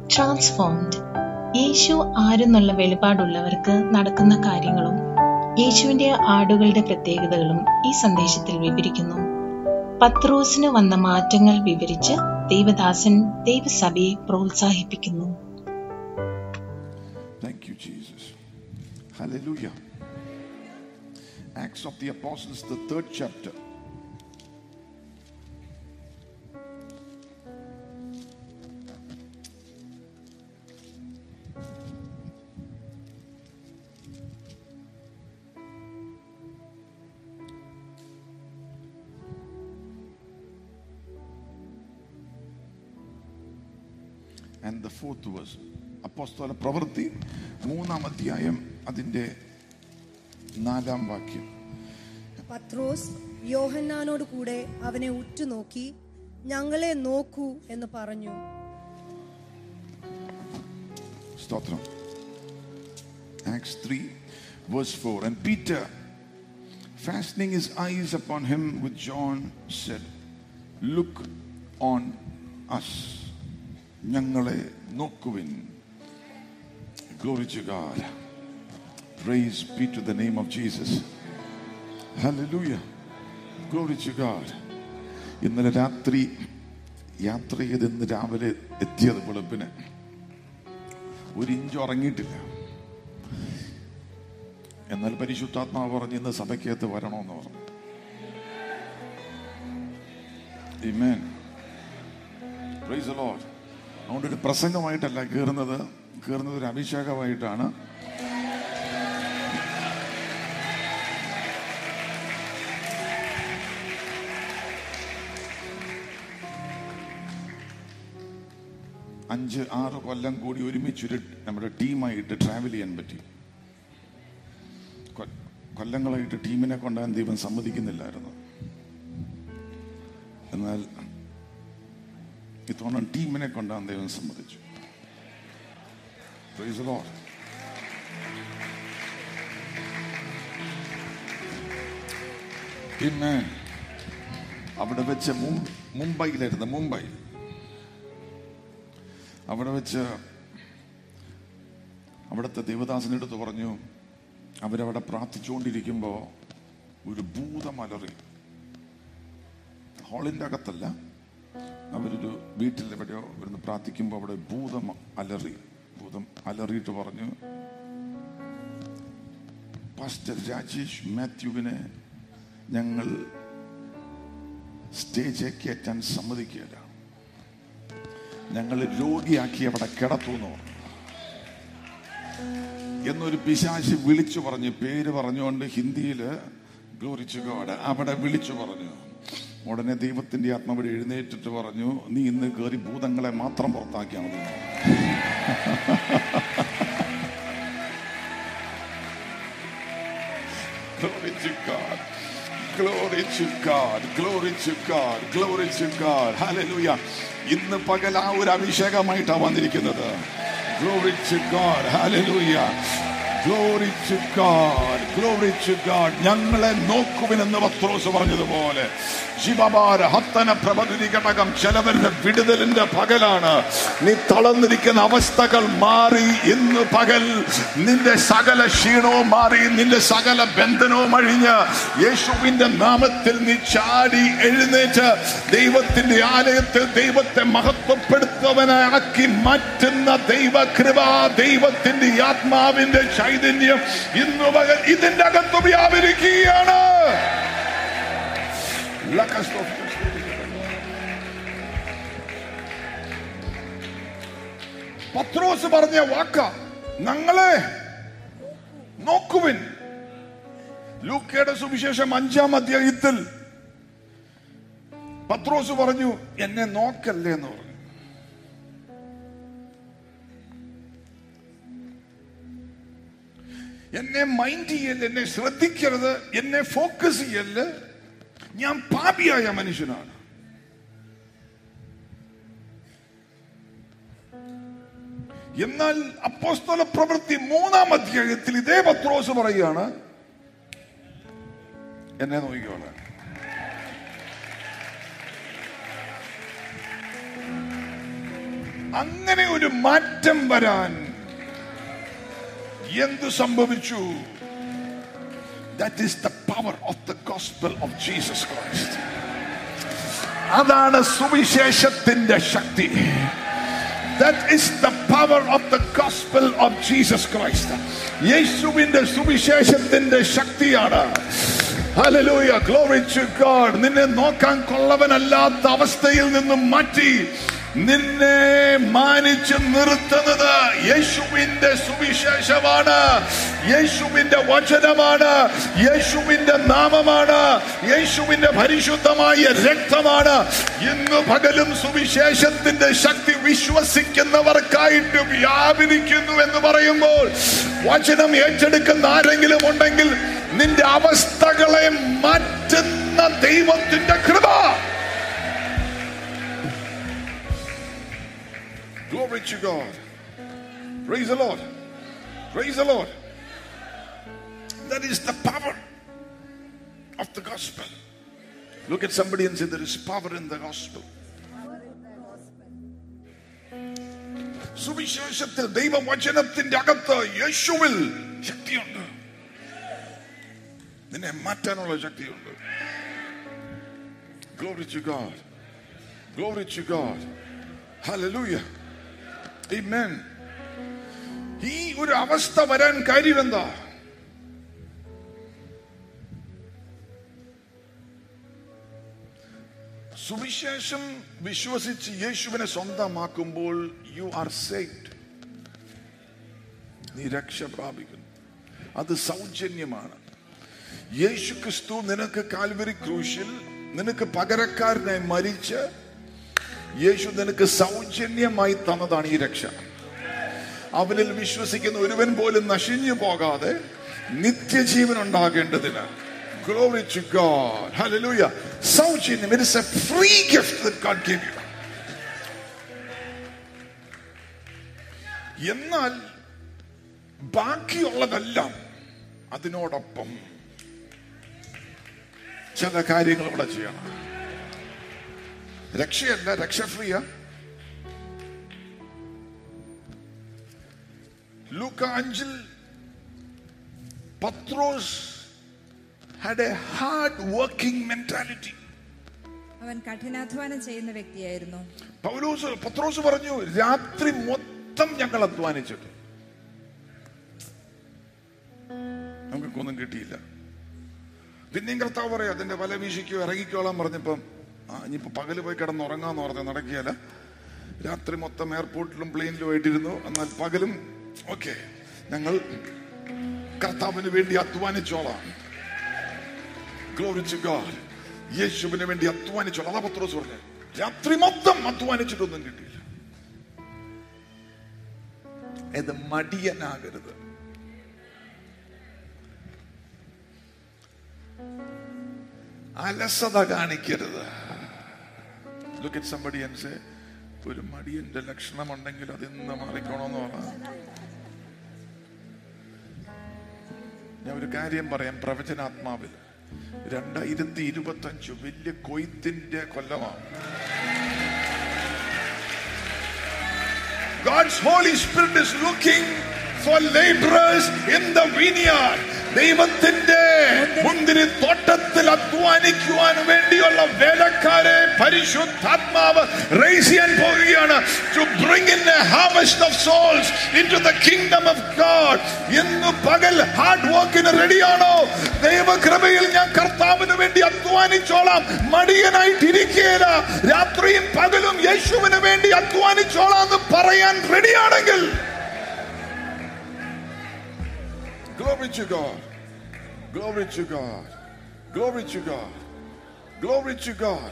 Transformed യേശു ആരെന്നുള്ള വെളിപാടുള്ളവർക്ക് നടക്കുന്ന കാര്യങ്ങളും യേശുവിന്റെ ആടുകളുടെ പ്രത്യേകതകളും ഈ സന്ദേശത്തിൽ വിവരിക്കുന്നു പത്രോസിന് വന്ന മാറ്റങ്ങൾ വിവരിച്ച് ദൈവദാസൻ ദൈവസഭയെ പ്രോത്സാഹിപ്പിക്കുന്നു Thank you, Jesus. Hallelujah. Acts of the Apostles, the third chapter. And the fourth verse. അപ്പോസ്തല പ്രവൃത്തി മൂന്നാം അധ്യായം അതിൻ്റെ നാലാം വാക്യം പത്രോസ് യോഹന്നാനോട് കൂടെ അവനെ ഉറ്റുനോക്കി ഞങ്ങളെ നോക്കൂ എന്ന് പറഞ്ഞു സ്തോത്രം Acts 3, verse 4. And Peter, fastening his eyes upon him with John, said, Look on us. ഞങ്ങളെ നോക്കുവിൻ Glory to God. Praise be to the name of Jesus. Hallelujah. Glory to God. ഇന്നലെ രാത്രി യാത്ര ചെയ്ത് ഇന്ന് രാവിലെ എത്തിയത് വെളുപ്പിന് ഒരു ഇഞ്ച് ഉറങ്ങിയിട്ടില്ല എന്നാൽ പരിശുദ്ധാത്മാവ് പറഞ്ഞ് ഇന്ന് സഭയ്ക്കകത്ത് വരണമെന്ന് പറഞ്ഞു Amen. Praise the Lord. അതുകൊണ്ട് ഒരു പ്രസംഗമായിട്ടല്ല കയറുന്നത് കയറുന്നത് ഒരു അഭിഷേകമായിട്ടാണ് അഞ്ച് ആറ് കൊല്ലം കൂടി ഒരുമിച്ചൊരു നമ്മുടെ ടീമായിട്ട് ട്രാവൽ ചെയ്യാൻ പറ്റി കൊ- കൊല്ലങ്ങളായിട്ട് ടീമിനെ കൊണ്ടുപോകാൻ ദൈവം സമ്മതിക്കുന്നില്ലായിരുന്നു എന്നാൽ ഇത്തവണ ടീമിനെ കൊണ്ടുപോകാൻ ദൈവം സമ്മതിച്ചു Praise the Lord. Amen. അവിടെ വെച്ച് മും- മുംബൈയിലായിരുന്നു മുംബൈ അവിടെ വെച്ച് അവിടുത്തെ ദേവദാസനെടുത്ത് പറഞ്ഞു അവരവിടെ പ്രാർത്ഥിച്ചുകൊണ്ടിരിക്കുമ്പോൾ ഒരു ഭൂതമലറി ഹാളിൻ്റെ അകത്തല്ല അവരൊരു വീട്ടിൽ എവിടെയോ ഇരുന്ന് പ്രാർത്ഥിക്കുമ്പോൾ അവിടെ ഭൂതം അലറി ഭൂതം അലറിയിട്ട് പറഞ്ഞു പാസ്റ്റർ രാജേഷ് മാത്യുവിനെ ഞങ്ങൾ സ്റ്റേജ് കയറ്റാൻ സമ്മതിക്കുകയില്ല ഞങ്ങൾ രോഗിയാക്കി അവിടെ കിടത്തുന്നു എന്നൊരു പിശാശി വിളിച്ചു പറഞ്ഞു പേര് പറഞ്ഞുകൊണ്ട് ഹിന്ദിയിൽ ഗ്ലോറിച്ചു ഗോഡ് അവിടെ വിളിച്ചു പറഞ്ഞു ഉടനെ ദൈവത്തിന്റെ ആത്മാവിടെ എഴുന്നേറ്റിട്ട് പറഞ്ഞു നീ ഇന്ന് കയറി ഭൂതങ്ങളെ മാത്രം പുറത്താക്കിയാൽ മതി Glory to God. Glory to God. Glory to God. Glory to God. Hallelujah. ഇന്ന് പകൽ ആ ഒരു അഭിഷേകമായിട്ടാണ് വന്നിരിക്കുന്നത് Glory to God. Hallelujah. Glory to God. Glory to God. ഞങ്ങളെ നോക്കുവിനെന്ന് പത്രോസ് പറഞ്ഞതുപോലെ ശിവഭാര ഹത്തന പ്രഭതുരി ഘടകം ചിലവരുടെ വിടുതലിന്റെ പകലാണ് നീ തളർന്നിരിക്കുന്ന അവസ്ഥകൾ മാറി ഇന്ന് പകൽ നിന്റെ സകല ക്ഷീണവും മാറി നിന്റെ സകല ബന്ധനവും അഴിഞ്ഞ് യേശുവിന്റെ നാമത്തിൽ നീ ചാടി എഴുന്നേറ്റ് ദൈവത്തിന്റെ ആലയത്തിൽ ദൈവത്തെ മഹത്വപ്പെടുത്തവനാക്കി മാറ്റുന്ന ദൈവകൃപ ദൈവത്തിന്റെ ആത്മാവിന്റെ ചൈതന്യം ഇന്ന് പകൽ ഇതിന്റെ അകത്ത് വ്യാപരിക്കുകയാണ് പത്രോസ് പറഞ്ഞ വാക്ക ഞങ്ങളെ നോക്കുവിൻ ലൂക്കയുടെ സുവിശേഷം അഞ്ചാം അധ്യായത്തിൽ പത്രോസ് പറഞ്ഞു എന്നെ നോക്കല്ലേ എന്ന് പറഞ്ഞു എന്നെ മൈൻഡ് ചെയ്യല് എന്നെ ശ്രദ്ധിക്കരുത് എന്നെ ഫോക്കസ് ചെയ്യല് ഞാൻ പാപിയായ മനുഷ്യനാണ് എന്നാൽ അപ്പോസ്തല പ്രവൃത്തി മൂന്നാം അധ്യായത്തിൽ ഇതേ പത്രോസ് പറയുകയാണ് എന്നെ നോക്കിക്കോളാൻ അങ്ങനെ ഒരു മാറ്റം വരാൻ എന്ത് സംഭവിച്ചു that is the power of the gospel of Jesus Christ അതാണ് സുവിശേഷത്തിന്റെ ശക്തി That is the power of the gospel of Jesus Christ. യേശുവിന്റെ സുവിശേഷത്തിന്റെ ശക്തിയാണ് Hallelujah. Glory to God. നിന്നെ നോക്കാൻ കൊള്ളവനല്ലാത്ത അവസ്ഥയിൽ നിന്നും മാറ്റി നിന്നെ മാനിച്ച് നിർത്തുന്നത് യേശുവിന്റെ സുവിശേഷമാണ് യേശുവിന്റെ വചനമാണ് യേശുവിന്റെ നാമമാണ് യേശുവിന്റെ പരിശുദ്ധമായ രക്തമാണ് ഇന്ന് പകലും സുവിശേഷത്തിന്റെ ശക്തി വിശ്വസിക്കുന്നവർക്കായിട്ട് വ്യാപരിക്കുന്നു എന്ന് പറയുമ്പോൾ വചനം ഏറ്റെടുക്കുന്ന ആരെങ്കിലും ഉണ്ടെങ്കിൽ നിന്റെ അവസ്ഥകളെ മാറ്റുന്ന ദൈവത്തിന്റെ കൃപ Glory to God. Praise the Lord. Praise the Lord. That is the power of the gospel. Look at somebody and say, There is power in the gospel. സുവിശേഷത്തിൽ ദൈവവചനത്തിന്റെ അകത്ത് യേശുവിൽ ശക്തിയുണ്ട് നിന്നെ മാറ്റാനുള്ള ശക്തിയുണ്ട് Glory to God. Glory to God. Hallelujah. Amen. ഈ ഒരു അവസ്ഥ വരാൻ കാര്യം എന്താ സുവിശേഷം വിശ്വസിച്ച് യേശുവിനെ സ്വന്തമാക്കുമ്പോൾ യു ആർ സേവ്ഡ് നീ രക്ഷ പ്രാപിക്കുന്നു അത് സൗജന്യമാണ് യേശു ക്രിസ്തു നിനക്ക് കാൽവരി ക്രൂശിൽ നിനക്ക് പകരക്കാരനായി മരിച്ച് യേശു നിനക്ക് സൗജന്യമായി തന്നതാണ് ഈ രക്ഷ അവനിൽ വിശ്വസിക്കുന്ന ഒരുവൻ പോലും നശിഞ്ഞു പോകാതെ നിത്യജീവൻ ഉണ്ടാകേണ്ടതിന് Glory to God. Hallelujah. സൗജന്യം it is a free gift that God gave you. എന്നാൽ ബാക്കിയുള്ളതെല്ലാം അതിനോടൊപ്പം ചില കാര്യങ്ങൾ ഇവിടെ ചെയ്യണം രക്ഷയല്ല രക്ഷ ഫ്രീയ ലൂക്ക അഞ്ചിൽ പത്രോസ് had a hard working mentality. അവൻ കഠിനാധ്വാനം ചെയ്യുന്ന വ്യക്തിയായിരുന്നു പൗലോസ് പത്രോസ് പറഞ്ഞു രാത്രി മൊത്തം ഞങ്ങൾ അധ്വാനിച്ചിട്ട് നമുക്കൊന്നും കിട്ടിയില്ല പിന്നെയും കർത്താവ് പറയാം അതിന്റെ വല വീശിക്കോ ഇറങ്ങിക്കോളാൻ പറഞ്ഞപ്പം ആ ഇനിയിപ്പോ പകല് പോയി കിടന്ന് ഉറങ്ങാന്ന് പറഞ്ഞ നടക്കിയല്ല രാത്രി മൊത്തം എയർപോർട്ടിലും പ്ലെയിനിലും ആയിട്ടിരുന്നു എന്നാൽ പകലും ഓക്കെ ഞങ്ങൾ കർത്താവിന് വേണ്ടി അധ്വാനിച്ചോളാം Glory to God. യേശുവിന് വേണ്ടി അധ്വാനിച്ചോളാം അതാ പത്രോസ് പറഞ്ഞു രാത്രി മൊത്തം അധ്വാനിച്ചിട്ടൊന്നും കിട്ടിയില്ല ഇത് മടിയനാകരുത് അലസത കാണിക്കരുത് Look at somebody and say, ഒരു മടിയന്റെ ലക്ഷണമുണ്ടെങ്കിൽ അത് ഇന്ന് മാറിക്കോണമെന്ന് പറ ഞാൻ ഒരു കാര്യം പറയാം പ്രവചനാത്മാവിൽ രണ്ടായിരത്തി ഇരുപത്തി അഞ്ച് വലിയ കൊയ്ത്തിന്റെ കൊല്ലമാണ് God's Holy Spirit is looking for laborers in the vineyard. ദൈവത്തിന്റെ മുന്തിരി തോട്ടത്തിൽ അധ്വാനിക്കുവാൻ വേണ്ടിയുള്ള വേലക്കാരെ പരിശുദ്ധാത്മാവ് റേസ് ചെയ്യാൻ പോവുകയാണ് to bring in a harvest of souls into the kingdom of God ഇന്ന് പകൽ ഹാർഡ് വർക്കിന് റെഡിയാണോ ദൈവകൃപയിൽ ഞാൻ കർത്താവിന് വേണ്ടി അധ്വാനിച്ചോളാം മടിയനായിട്ടിരിക്കുകയില്ല രാത്രിയും പകലും യേശുവിന് വേണ്ടി അധ്വാനിച്ചോളാം എന്ന് പറയാൻ റെഡിയാണെങ്കിൽ Glory to God. Glory to God. Glory to God. Glory to God.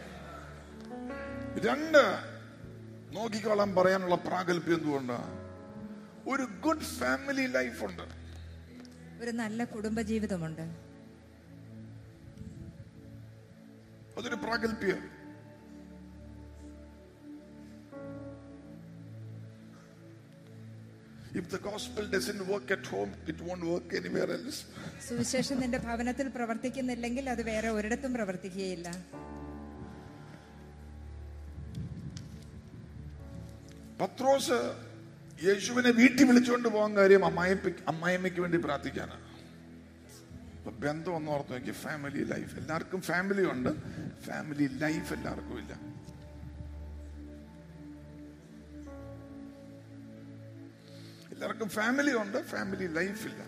രണ്ട് നോക്കിക്കോളാൻ പറയാനുള്ള പ്രാഗൽഭ്യം എന്തുകൊണ്ടാണ് ഒരു ഗുഡ് ഫാമിലി ലൈഫ് ഉണ്ട് ഒരു നല്ല കുടുംബജീവിതമുണ്ട് അതൊരു പ്രാഗൽഭ്യം If the gospel doesn't work at home, it won't work anywhere else. സുവിശേഷം നിന്റെ ഭവനത്തിൽ പ്രവർത്തിക്കുന്നില്ലെങ്കിൽ അത് വേറെ ഒരിടത്തും പ്രവർത്തിക്കുകയില്ല പത്രോസ് യേശുവിനെ വീട്ടിൽ വിളിച്ചുകൊണ്ട് പോകാൻ കാര്യം അമ്മായിപ്പ അമ്മായിമ്മയ്ക്ക് വേണ്ടി പ്രാർത്ഥിക്കാനാണ് അപ്പൊ ബന്ധം ഒന്ന് ഓർത്ത് നോക്കി ഫാമിലി ലൈഫ് എല്ലാവർക്കും ഫാമിലി ഉണ്ട് ഫാമിലി ലൈഫ് എല്ലാവർക്കും ഇല്ല എല്ലാവർക്കും ഫാമിലി ഉണ്ട് ഫാമിലി ലൈഫ് ഇല്ല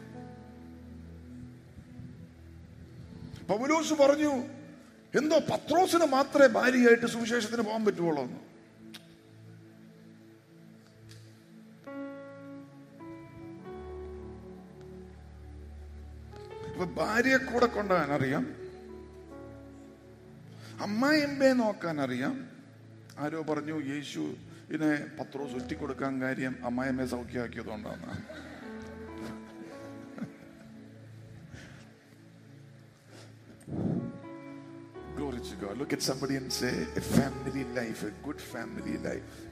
പൗലോസ് പറഞ്ഞു എന്തോ പത്രോസിന് മാത്രമേ ഭാര്യയായിട്ട് സുവിശേഷത്തിന് പോകാൻ പറ്റുള്ളൂ എന്ന് അപ്പൊ ഭാര്യയെ കൂടെ കൊണ്ടുപോകാൻ അറിയാം അമ്മായിയമ്പയെ നോക്കാൻ അറിയാം ആരോ പറഞ്ഞു യേശു ഇതിനെ പത്രോസ് ഒറ്റിക്കൊടുക്കാൻ കാര്യം അമ്മായിയമ്മയെ സൗഖ്യമാക്കിയതുകൊണ്ടാണ് Glory to God. Look at somebody and say, a family life, a good family life.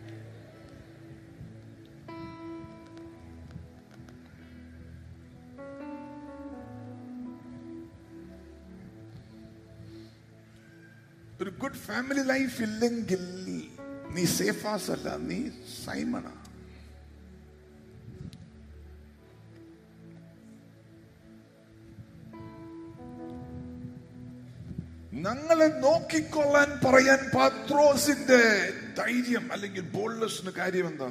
ഒരു ഗുഡ് ഫാമിലി ലൈഫ് ഇല്ലെങ്കിൽ നീ സേഫാസ് അല്ല നീ സൈമണ ഞങ്ങളെ നോക്കിക്കൊള്ളാൻ പറയാൻ പാത്രോസിന്റെ ധൈര്യം അല്ലെങ്കിൽ ബോൾഡ്നെസ്സിന് കാര്യം എന്താ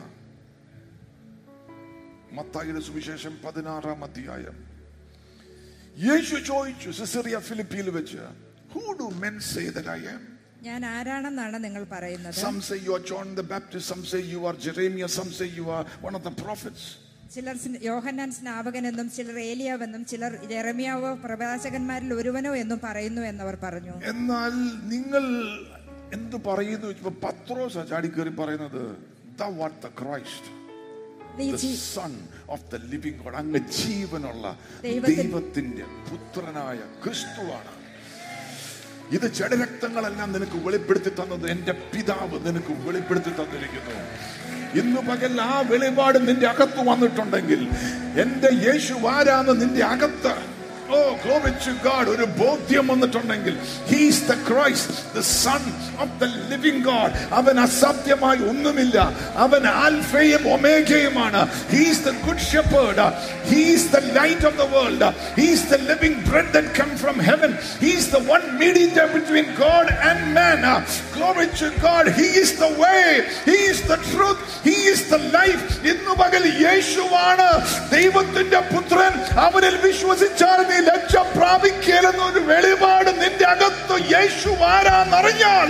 മത്തായിയുടെ സുവിശേഷം പതിനാറാം അധ്യായം യേശു ചോദിച്ചു സിസറിയ ഫിലിപ്പിയിൽ വെച്ച് who do men say that I am ഞാൻ ആരാണെന്നാണ് നിങ്ങൾ പറയുന്നത് Some say you are John the Baptist, some say you are Jeremiah, some say you are one of the prophets. ചിലർ സ്ന- യോഹന്നാൻ സ്നാപകനെന്നും ചിലർ ഏലിയാവെന്നും ചിലർ ജെറമിയാവോ പ്രവാചകന്മാരിൽ ഒരുവനോ എന്നും പറയുന്നു എന്നവർ പറഞ്ഞു എന്നാൽ നിങ്ങൾ എന്ത് പറയുന്നു ഇപ്പൊ പത്രോസ ചാടിക്കേറി പറയുന്നത് ദ വാട്ട് ദ ക്രൈസ്റ്റ് നീ the ജീ- son of the living God അങ്ങ് ജീവനുള്ള ദൈവത്തിൻ- ദൈവത്തിന്റെ പുത്രനായ ക്രിസ്തുവാണ് ഇത് ജഡരക്തങ്ങളെല്ലാം നിനക്ക് വെളിപ്പെടുത്തി തന്നത് എന്റെ പിതാവ് നിനക്ക് വെളിപ്പെടുത്തി തന്നിരിക്കുന്നു ഇന്ന് പകൽ ആ വെളിപാട് നിന്റെ അകത്ത് വന്നിട്ടുണ്ടെങ്കിൽ എന്റെ യേശു ആരാന്ന് നിന്റെ അകത്ത് ഓ glory to God ഒരു ബോധ്യം വന്നിട്ടുണ്ടെങ്കിൽ he's the Christ the son of the living God അവൻ അസാധ്യമായി ഒന്നുമില്ല അവൻ ആൽഫയും ഒമേഗയുമാണ് he's the good shepherd he's the light of the world he's the living bread that come from heaven he's the one mediator between God and man glory to God he is the way he is the truth he is the life ഇന്ന് പകൽ യേശുവാണ് ദൈവത്തിന്റെ പുത്രൻ അവനിൽ വിശ്വസിച്ചാൽ നീ ലജ്ജ പ്രാപിക്കലെന്ന ഒരു വെളിപാട് നിന്റെ അകത്ത് യേശു ആരാന്നറിഞ്ഞാൽ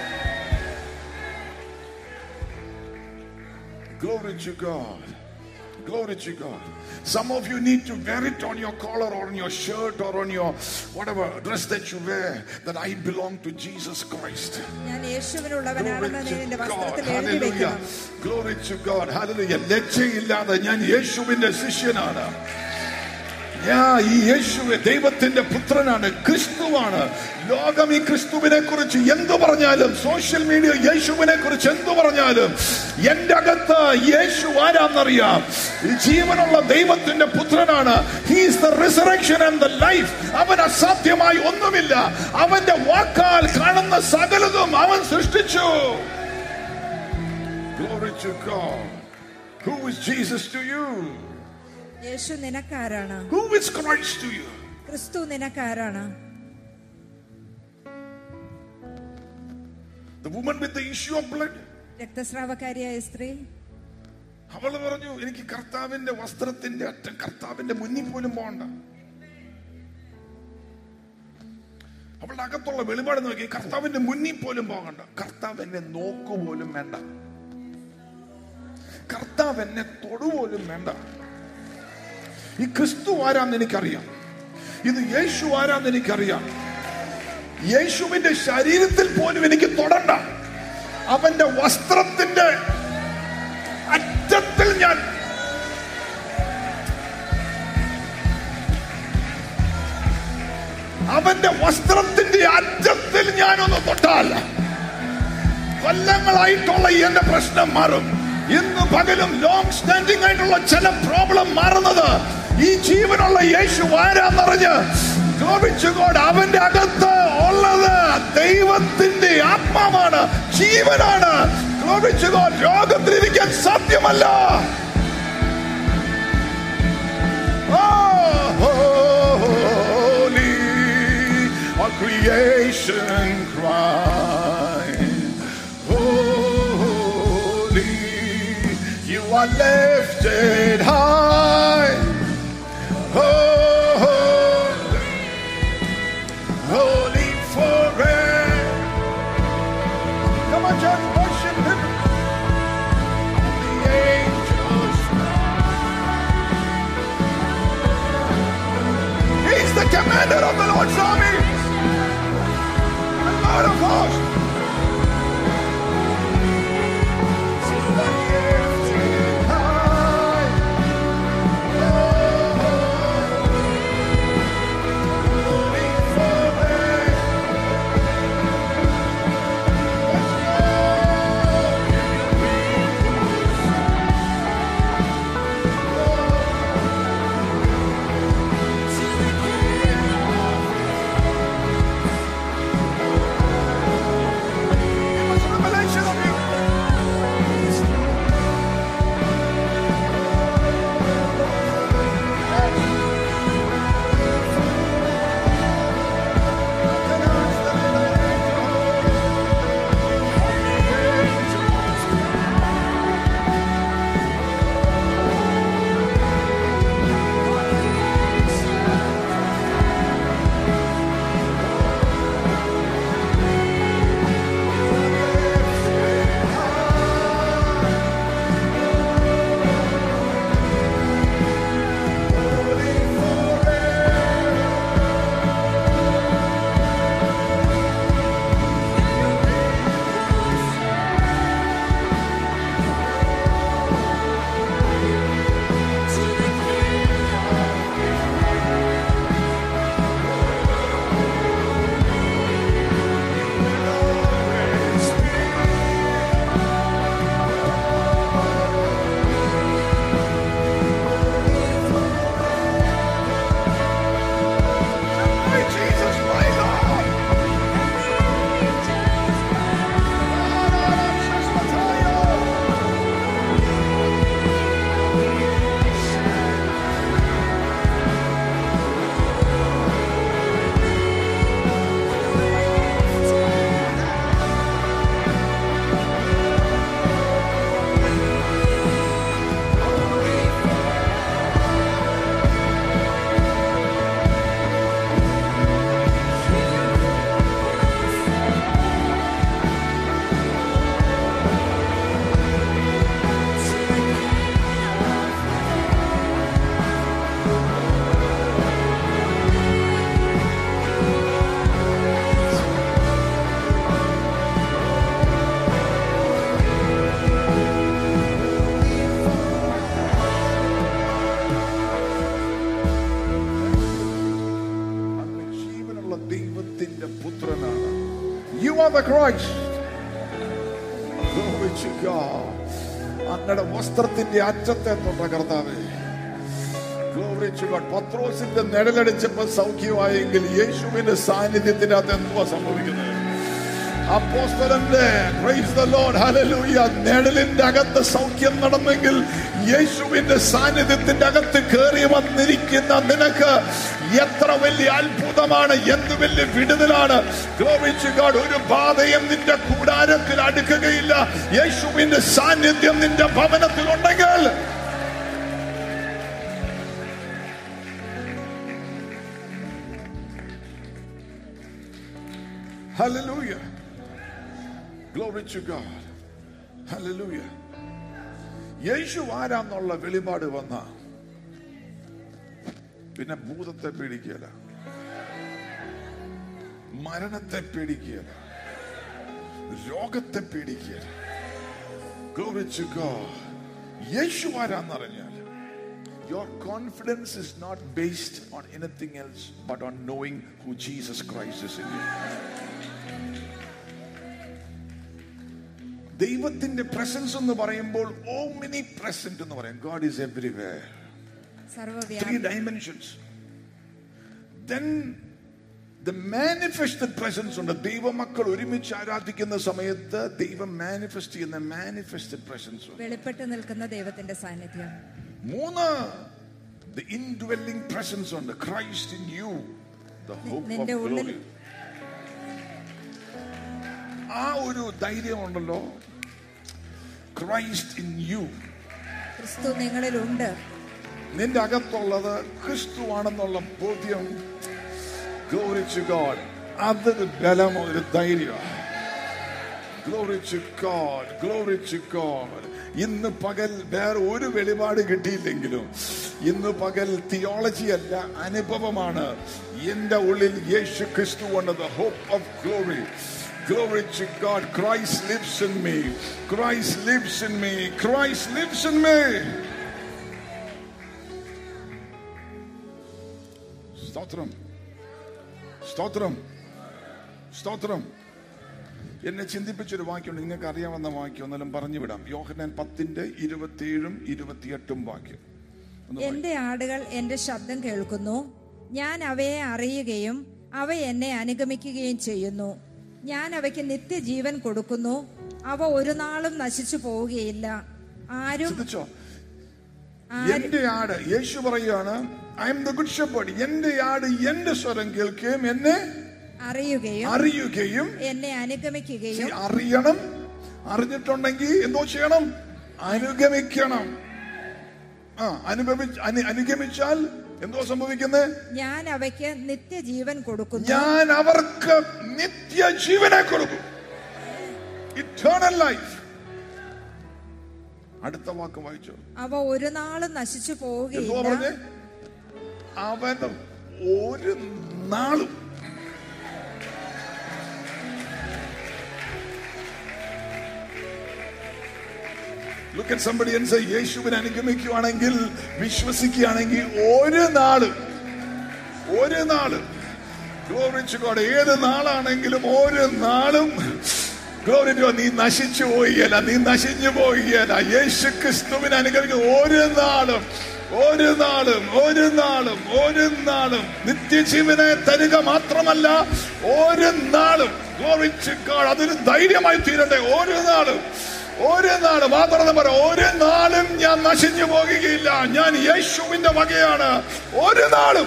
Glory to God. Glory to God. Some of you need to wear it on your collar or on your shirt or on your whatever dress that you wear that I belong to Jesus Christ. ഞാൻ Glory യേശുവിനുള്ളവനാണെന്ന് നീ to നിന്റെ God. വസ്ത്രത്തിൽ എഴുതി Hallelujah. വെക്കണം Glory to God. Hallelujah. ലജ്ജയില്ലാതെ ഞാൻ യേശുവിന്റെ ശിഷ്യനാണ് ഞാൻ ഈ യേശുവെ ദൈവത്തിന്റെ പുത്രനാണ് ക്രിസ്തുവാണ് ലോകം ഈ ക്രിസ്തുവിനെ കുറിച്ച് എന്തു പറഞ്ഞാലും സോഷ്യൽ മീഡിയ യേശുവിനെ കുറിച്ച് എന്തു പറഞ്ഞാലും എന്റെ അകത്ത് യേശു ആരാന്നറിയാം ഈ ജീവനുള്ള ദൈവത്തിന്റെ പുത്രനാണ് he's the resurrection and the life അവൻ അസാധ്യമായി ഒന്നുമില്ല അവന്റെ വാക്കാൽ കാണുന്ന സകലതും അവൻ സൃഷ്ടിച്ചു Glory to God. Who is Jesus to you? Yeshu നിനക്കാരാണ് Who is Christ to you? ക്രിസ്തു നിനക്കാരാണ് The woman with the issue of blood. രക്തസ്രാവക്കാരിയായ സ്ത്രീ അവൾ പറഞ്ഞു എനിക്ക് കർത്താവിന്റെ വസ്ത്രത്തിന്റെ അറ്റം കർത്താവിന്റെ മുന്നിൽ പോലും പോകണ്ട അവളുടെ അകത്തുള്ള വെളിപാട് നോക്കി കർത്താവിന്റെ മുന്നിൽ പോലും പോകണ്ട കർത്താവ് എന്നെ നോക്കുപോലും വേണ്ട കർത്താവ് എന്നെ തൊടുപോലും വേണ്ട ഈ ക്രിസ്തു ആരാന്ന് എനിക്കറിയാം ഇത് യേശു ആരാന്ന് എനിക്കറിയാം യേശുവിന്റെ ശരീരത്തിൽ പോലും എനിക്ക് തൊടണ്ട അവന്റെ വസ്ത്രത്തിന്റെ അറ്റത്തിൽ ഞാൻ അവന്റെ വസ്ത്രത്തിന്റെ അറ്റത്തിൽ ഞാനൊന്ന് തൊട്ടാൽ കൊല്ലങ്ങളായിട്ടുള്ള ഈ എന്റെ പ്രശ്നം മാറും ഇന്ന് പകലും ലോങ് സ്റ്റാൻഡിംഗ് ആയിട്ടുള്ള ചില പ്രോബ്ലം മാറുന്നത് ഈ ജീവനുള്ള യേശു ആരാന്നറിഞ്ഞ് Glory to God. അവന്റെ അകത്ത് ഉള്ളത് ദൈവത്തിന്റെ ആത്മാവാണ് ജീവനാണ് Glory to God. രോഗത്തിലിരിക്കാൻ സാധ്യമല്ല Oh, holy, our creation cries. Holy, you are lifted high. Holy, holy forever. Come on, church, worship Him. The angels He's the commander of the Lord's army. The Lord of hosts. Lifted high. Holy forever. Give us a revelation of you. My Jesus, my Lord. അങ്ങ് ജീവനുള്ള ദൈവത്തിന്റെ പുത്രനാണ് you are the Christ Glory to God. അങ്ങയുടെ വസ്ത്രത്തിന്റെ അറ്റത്തെ തൊട്ട കർത്താവേ Glory to God. പത്രോസിന്റെ നിഴലടിച്ചപ്പോ സൗഖ്യമായെങ്കിൽ യേശുവിന്റെ സാന്നിധ്യത്തിന്റെ അകത്ത് എന്തുവാ സംഭവിക്കുന്നത് അപ്പോസ്തലന്റെ പ്രൈസ് ദ ലോർഡ് ഹല്ലേലൂയ നിഴലിന്റെ അകത്ത് സൗഖ്യം നടന്നെങ്കിൽ യേശുവിന്റെ സാന്നിധ്യത്തിന്റെ അകത്ത് കയറി വന്നിരിക്കുന്ന നിനക്ക് എത്ര വലിയ അത്ഭുതമാണ് എന്ത് വലിയ വിടുതലാണ് Glory to God. ഒരു ബാധയും നിന്റെ കൂടാരത്തിൽ അടുക്കുകയില്ല യേശുവിന്റെ സാന്നിധ്യം നിന്റെ ഭവനത്തിൽ ഉണ്ടെങ്കിൽ Hallelujah. Glory to God. Hallelujah. യേശു ആരാന്നുള്ള വെളിപാട് വന്ന പിന്നെ ഭൂതത്തെ പേടിക്കുകയില്ല മരണത്തെ പേടിക്കുകയില്ല രോഗത്തെ പേടിക്കുകയില്ല Glory to God. യേശു ആരാന്നറിഞ്ഞാൽ Your confidence is not based on anything else but on knowing who Jesus Christ is in you. ദൈവത്തിന്റെ പ്രസൻസ് എന്ന് പറയുമ്പോൾ ഓ മിനി പ്രസന്റ് എന്ന് പറയും ഗോഡ് ഈസ് എവ്രിവെയർ ത്രീ സർവ്വവ്യാപി dimensions then the manifested presence ഉണ്ട് ദൈവമക്കൾ ഒരുമിച്ച് ആരാധിക്കുന്ന സമയത്ത് ദൈവം മാനിഫെസ്റ്റ് ചെയ്യുന്ന മാനിഫെസ്റ്റഡ് പ്രസൻസ് ഉണ്ട് വെളിപ്പെട്ട് നിൽക്കുന്ന ദൈവത്തിന്റെ സാന്നിധ്യം മൂന്ന് ദ ഇൻഡ്വെല്ലിംഗ് പ്രസൻസ് ഉണ്ട് Christ in you the hope നിന്റെ ഓഫ് ഉള്ളിൽ- ഗ്ലോറി ആ ഒരു ധൈര്യമുണ്ടല്ലോ ക്രൈസ്റ്റ് ഇൻ യു ക്രിസ്തു നിങ്ങളിലുണ്ട് നിന്റെ അകത്തുള്ളത് ക്രിസ്തുവാണെന്നുള്ള ബോധ്യം Glory to God. അതൊരു ബലം ഒരു ധൈര്യം Glory to God. Glory to God. ഇന്ന് പകൽ വേറെ ഒരു വെളിപാട് കിട്ടിയില്ലെങ്കിലും ഇന്ന് പകൽ തിയോളജി അല്ല അനുഭവമാണ് എന്റെ ഉള്ളിൽ യേശു ക്രിസ്തു ഉണ്ടത് hope of glory Glory to God. Christ lives in me. Christ lives in me. Christ lives in me. സ്തോത്രം സ്തോത്രം സ്തോത്രം എന്നെ ചിന്തിപ്പിച്ചൊരു വാക്യമുണ്ട് നിങ്ങൾക്ക് അറിയാവുന്ന വാക്യം എന്നാലും പറഞ്ഞു വിടാം യോഹന്നാൻ പത്തിന്റെ ഇരുപത്തിയേഴും ഇരുപത്തിയെട്ടും വാക്യം ഒന്ന് വായി- എന്റെ ആടുകൾ എന്റെ ശബ്ദം കേൾക്കുന്നു ഞാൻ അവയെ അറിയുകയും അവ എന്നെ അനുഗമിക്കുകയും ചെയ്യുന്നു ഞാൻ അവയ്ക്ക് നിത്യജീവൻ കൊടുക്കുന്നു അവ ഒരു നാളും നശിച്ചു പോവുകയില്ല ആരും ശ്രദ്ധിച്ചോ എന്റെ ആട് യേശു പറയുകയാണ് I am the good shepherd എന്റെ ആട് എന്റെ സ്വരം കേൾക്കുകയും എന്നെ അറിയുകയും അറിയുകയും എന്നെ അനുഗമിക്കുകയും See, അറിയണം അറിഞ്ഞിട്ടുണ്ടെങ്കിൽ എന്തോ ചെയ്യണം അനുഗമിക്കണം ആ അനുഭവി അനു- അനുഗമിച്ചാൽ എന്തോ സംഭവിക്കുന്നത് ഞാൻ അവയ്ക്ക് നിത്യജീവൻ കൊടുക്കുന്നു ഞാൻ അവർക്ക് നിത്യജീവനെ കൊടുക്കും ഇറ്റേണൽ ലൈഫ് അടുത്ത വാക്ക് വായിച്ചു അവ ഒരു നാളും നശിച്ചു എന്തോ പോവുകയില്ല പറഞ്ഞ് അവൻ ഒരു നാളും Look at somebody and say, യേശുവിനെ അനുഗമിക്കുകയാണെങ്കിൽ വിശ്വസിക്കുകയാണെങ്കിൽ ഒരു നാളും ഒരു നാളും Glory to God. ഏത് നാളാണെങ്കിലും ഒരു നാളും Glory to God. നീ നശിച്ചു പോയില്ല നീ നശിഞ്ഞു പോയില്ല യേശു ക്രിസ്തുവിനെ അനുഗമിക്കുന്ന ഒരു നാളും ഒരു നാളും ഒരു നാളും ഒരു നാളും നിത്യജീവനെ തരിക മാത്രമല്ല ഒരു നാളും Glory to God. അതൊരു ധൈര്യമായി തീരട്ടെ ഒരു നാളും ഒരു നാള് മാത്രം പറ ഒരു നാളും ഞാൻ നശിഞ്ഞു പോകുകയില്ല ഞാൻ യേശുവിന്റെ വകയാണ് ഒരു നാളും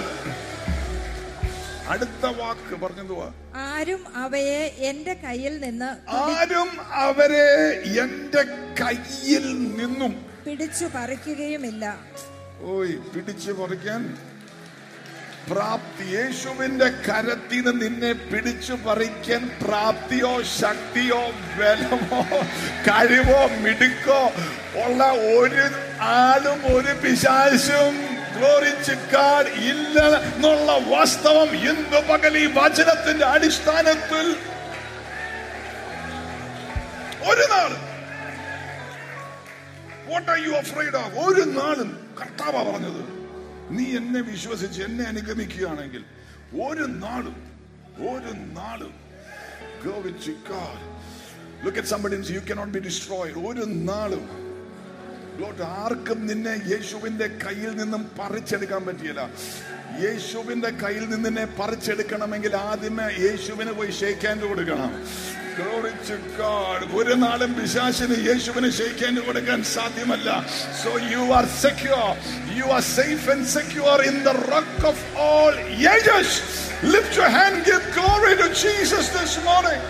അടുത്ത വാക്ക് പറഞ്ഞതുവാ ആരും അവയെ എന്റെ കയ്യിൽ നിന്ന് ആരും അവരെ എന്റെ കയ്യിൽ നിന്നും പിടിച്ചു പറിക്കുകയുമില്ല ഓയ് പിടിച്ചു പറിക്കാൻ പ്രാപ്തി യേശുവിന്റെ കരത്തിൽ നിന്ന് നിന്നെ പിടിച്ചു പറിക്കാൻ പ്രാപ്തിയോ ശക്തിയോ ബലമോ കഴിവോ മിടുക്കോ ഉള്ള ഒരു ആളും ഒരു പിശാശും ഗ്ലോറിച്ചുകാർ ഇല്ല എന്നുള്ള വാസ്തവം ഇന്ന് പകൽ ഈ വചനത്തിന്റെ അടിസ്ഥാനത്തിൽ ഒരു നാളും what are you afraid of ഒരു നാളും കർത്താവാ പറഞ്ഞത് നീ എന്നെ വിശ്വസിച്ച് എന്നെ അനുഗമിക്കുകയാണെങ്കിൽ ഒരു നാളും ഒരു നാളും go with God. Look at somebody and say, you cannot be destroyed. ഒരു നാളും Lord, ആർക്കും നിന്നെ യേശുവിന്റെ കയ്യിൽ നിന്നും പറിച്ചെടുക്കാൻ പറ്റിയില്ല യേശുവിന്റെ കയ്യിൽ നിന്ന് നിന്നെ പറിച്ചെടുക്കണമെങ്കിൽ ആദ്യമേ യേശുവിന് പോയി ഷെയ്ക്കാൻഡ് കൊടുക്കണം Glory to God. ഒരു നാളും പിശാശിന് യേശുവിന് ഷെയ്ക്കാൻഡ് കൊടുക്കാൻ സാധ്യമല്ല so you are secure you are safe and secure in the rock of all ages lift your hand give glory to Jesus this morning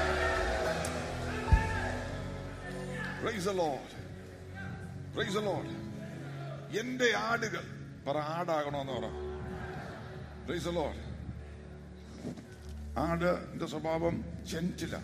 Praise the Lord. Praise the Lord. എന്റെ ആടുകൾ പറ ആടാകണമെന്ന് പറ Praise the Lord. ആടിന്റെ സ്വഭാവം gentle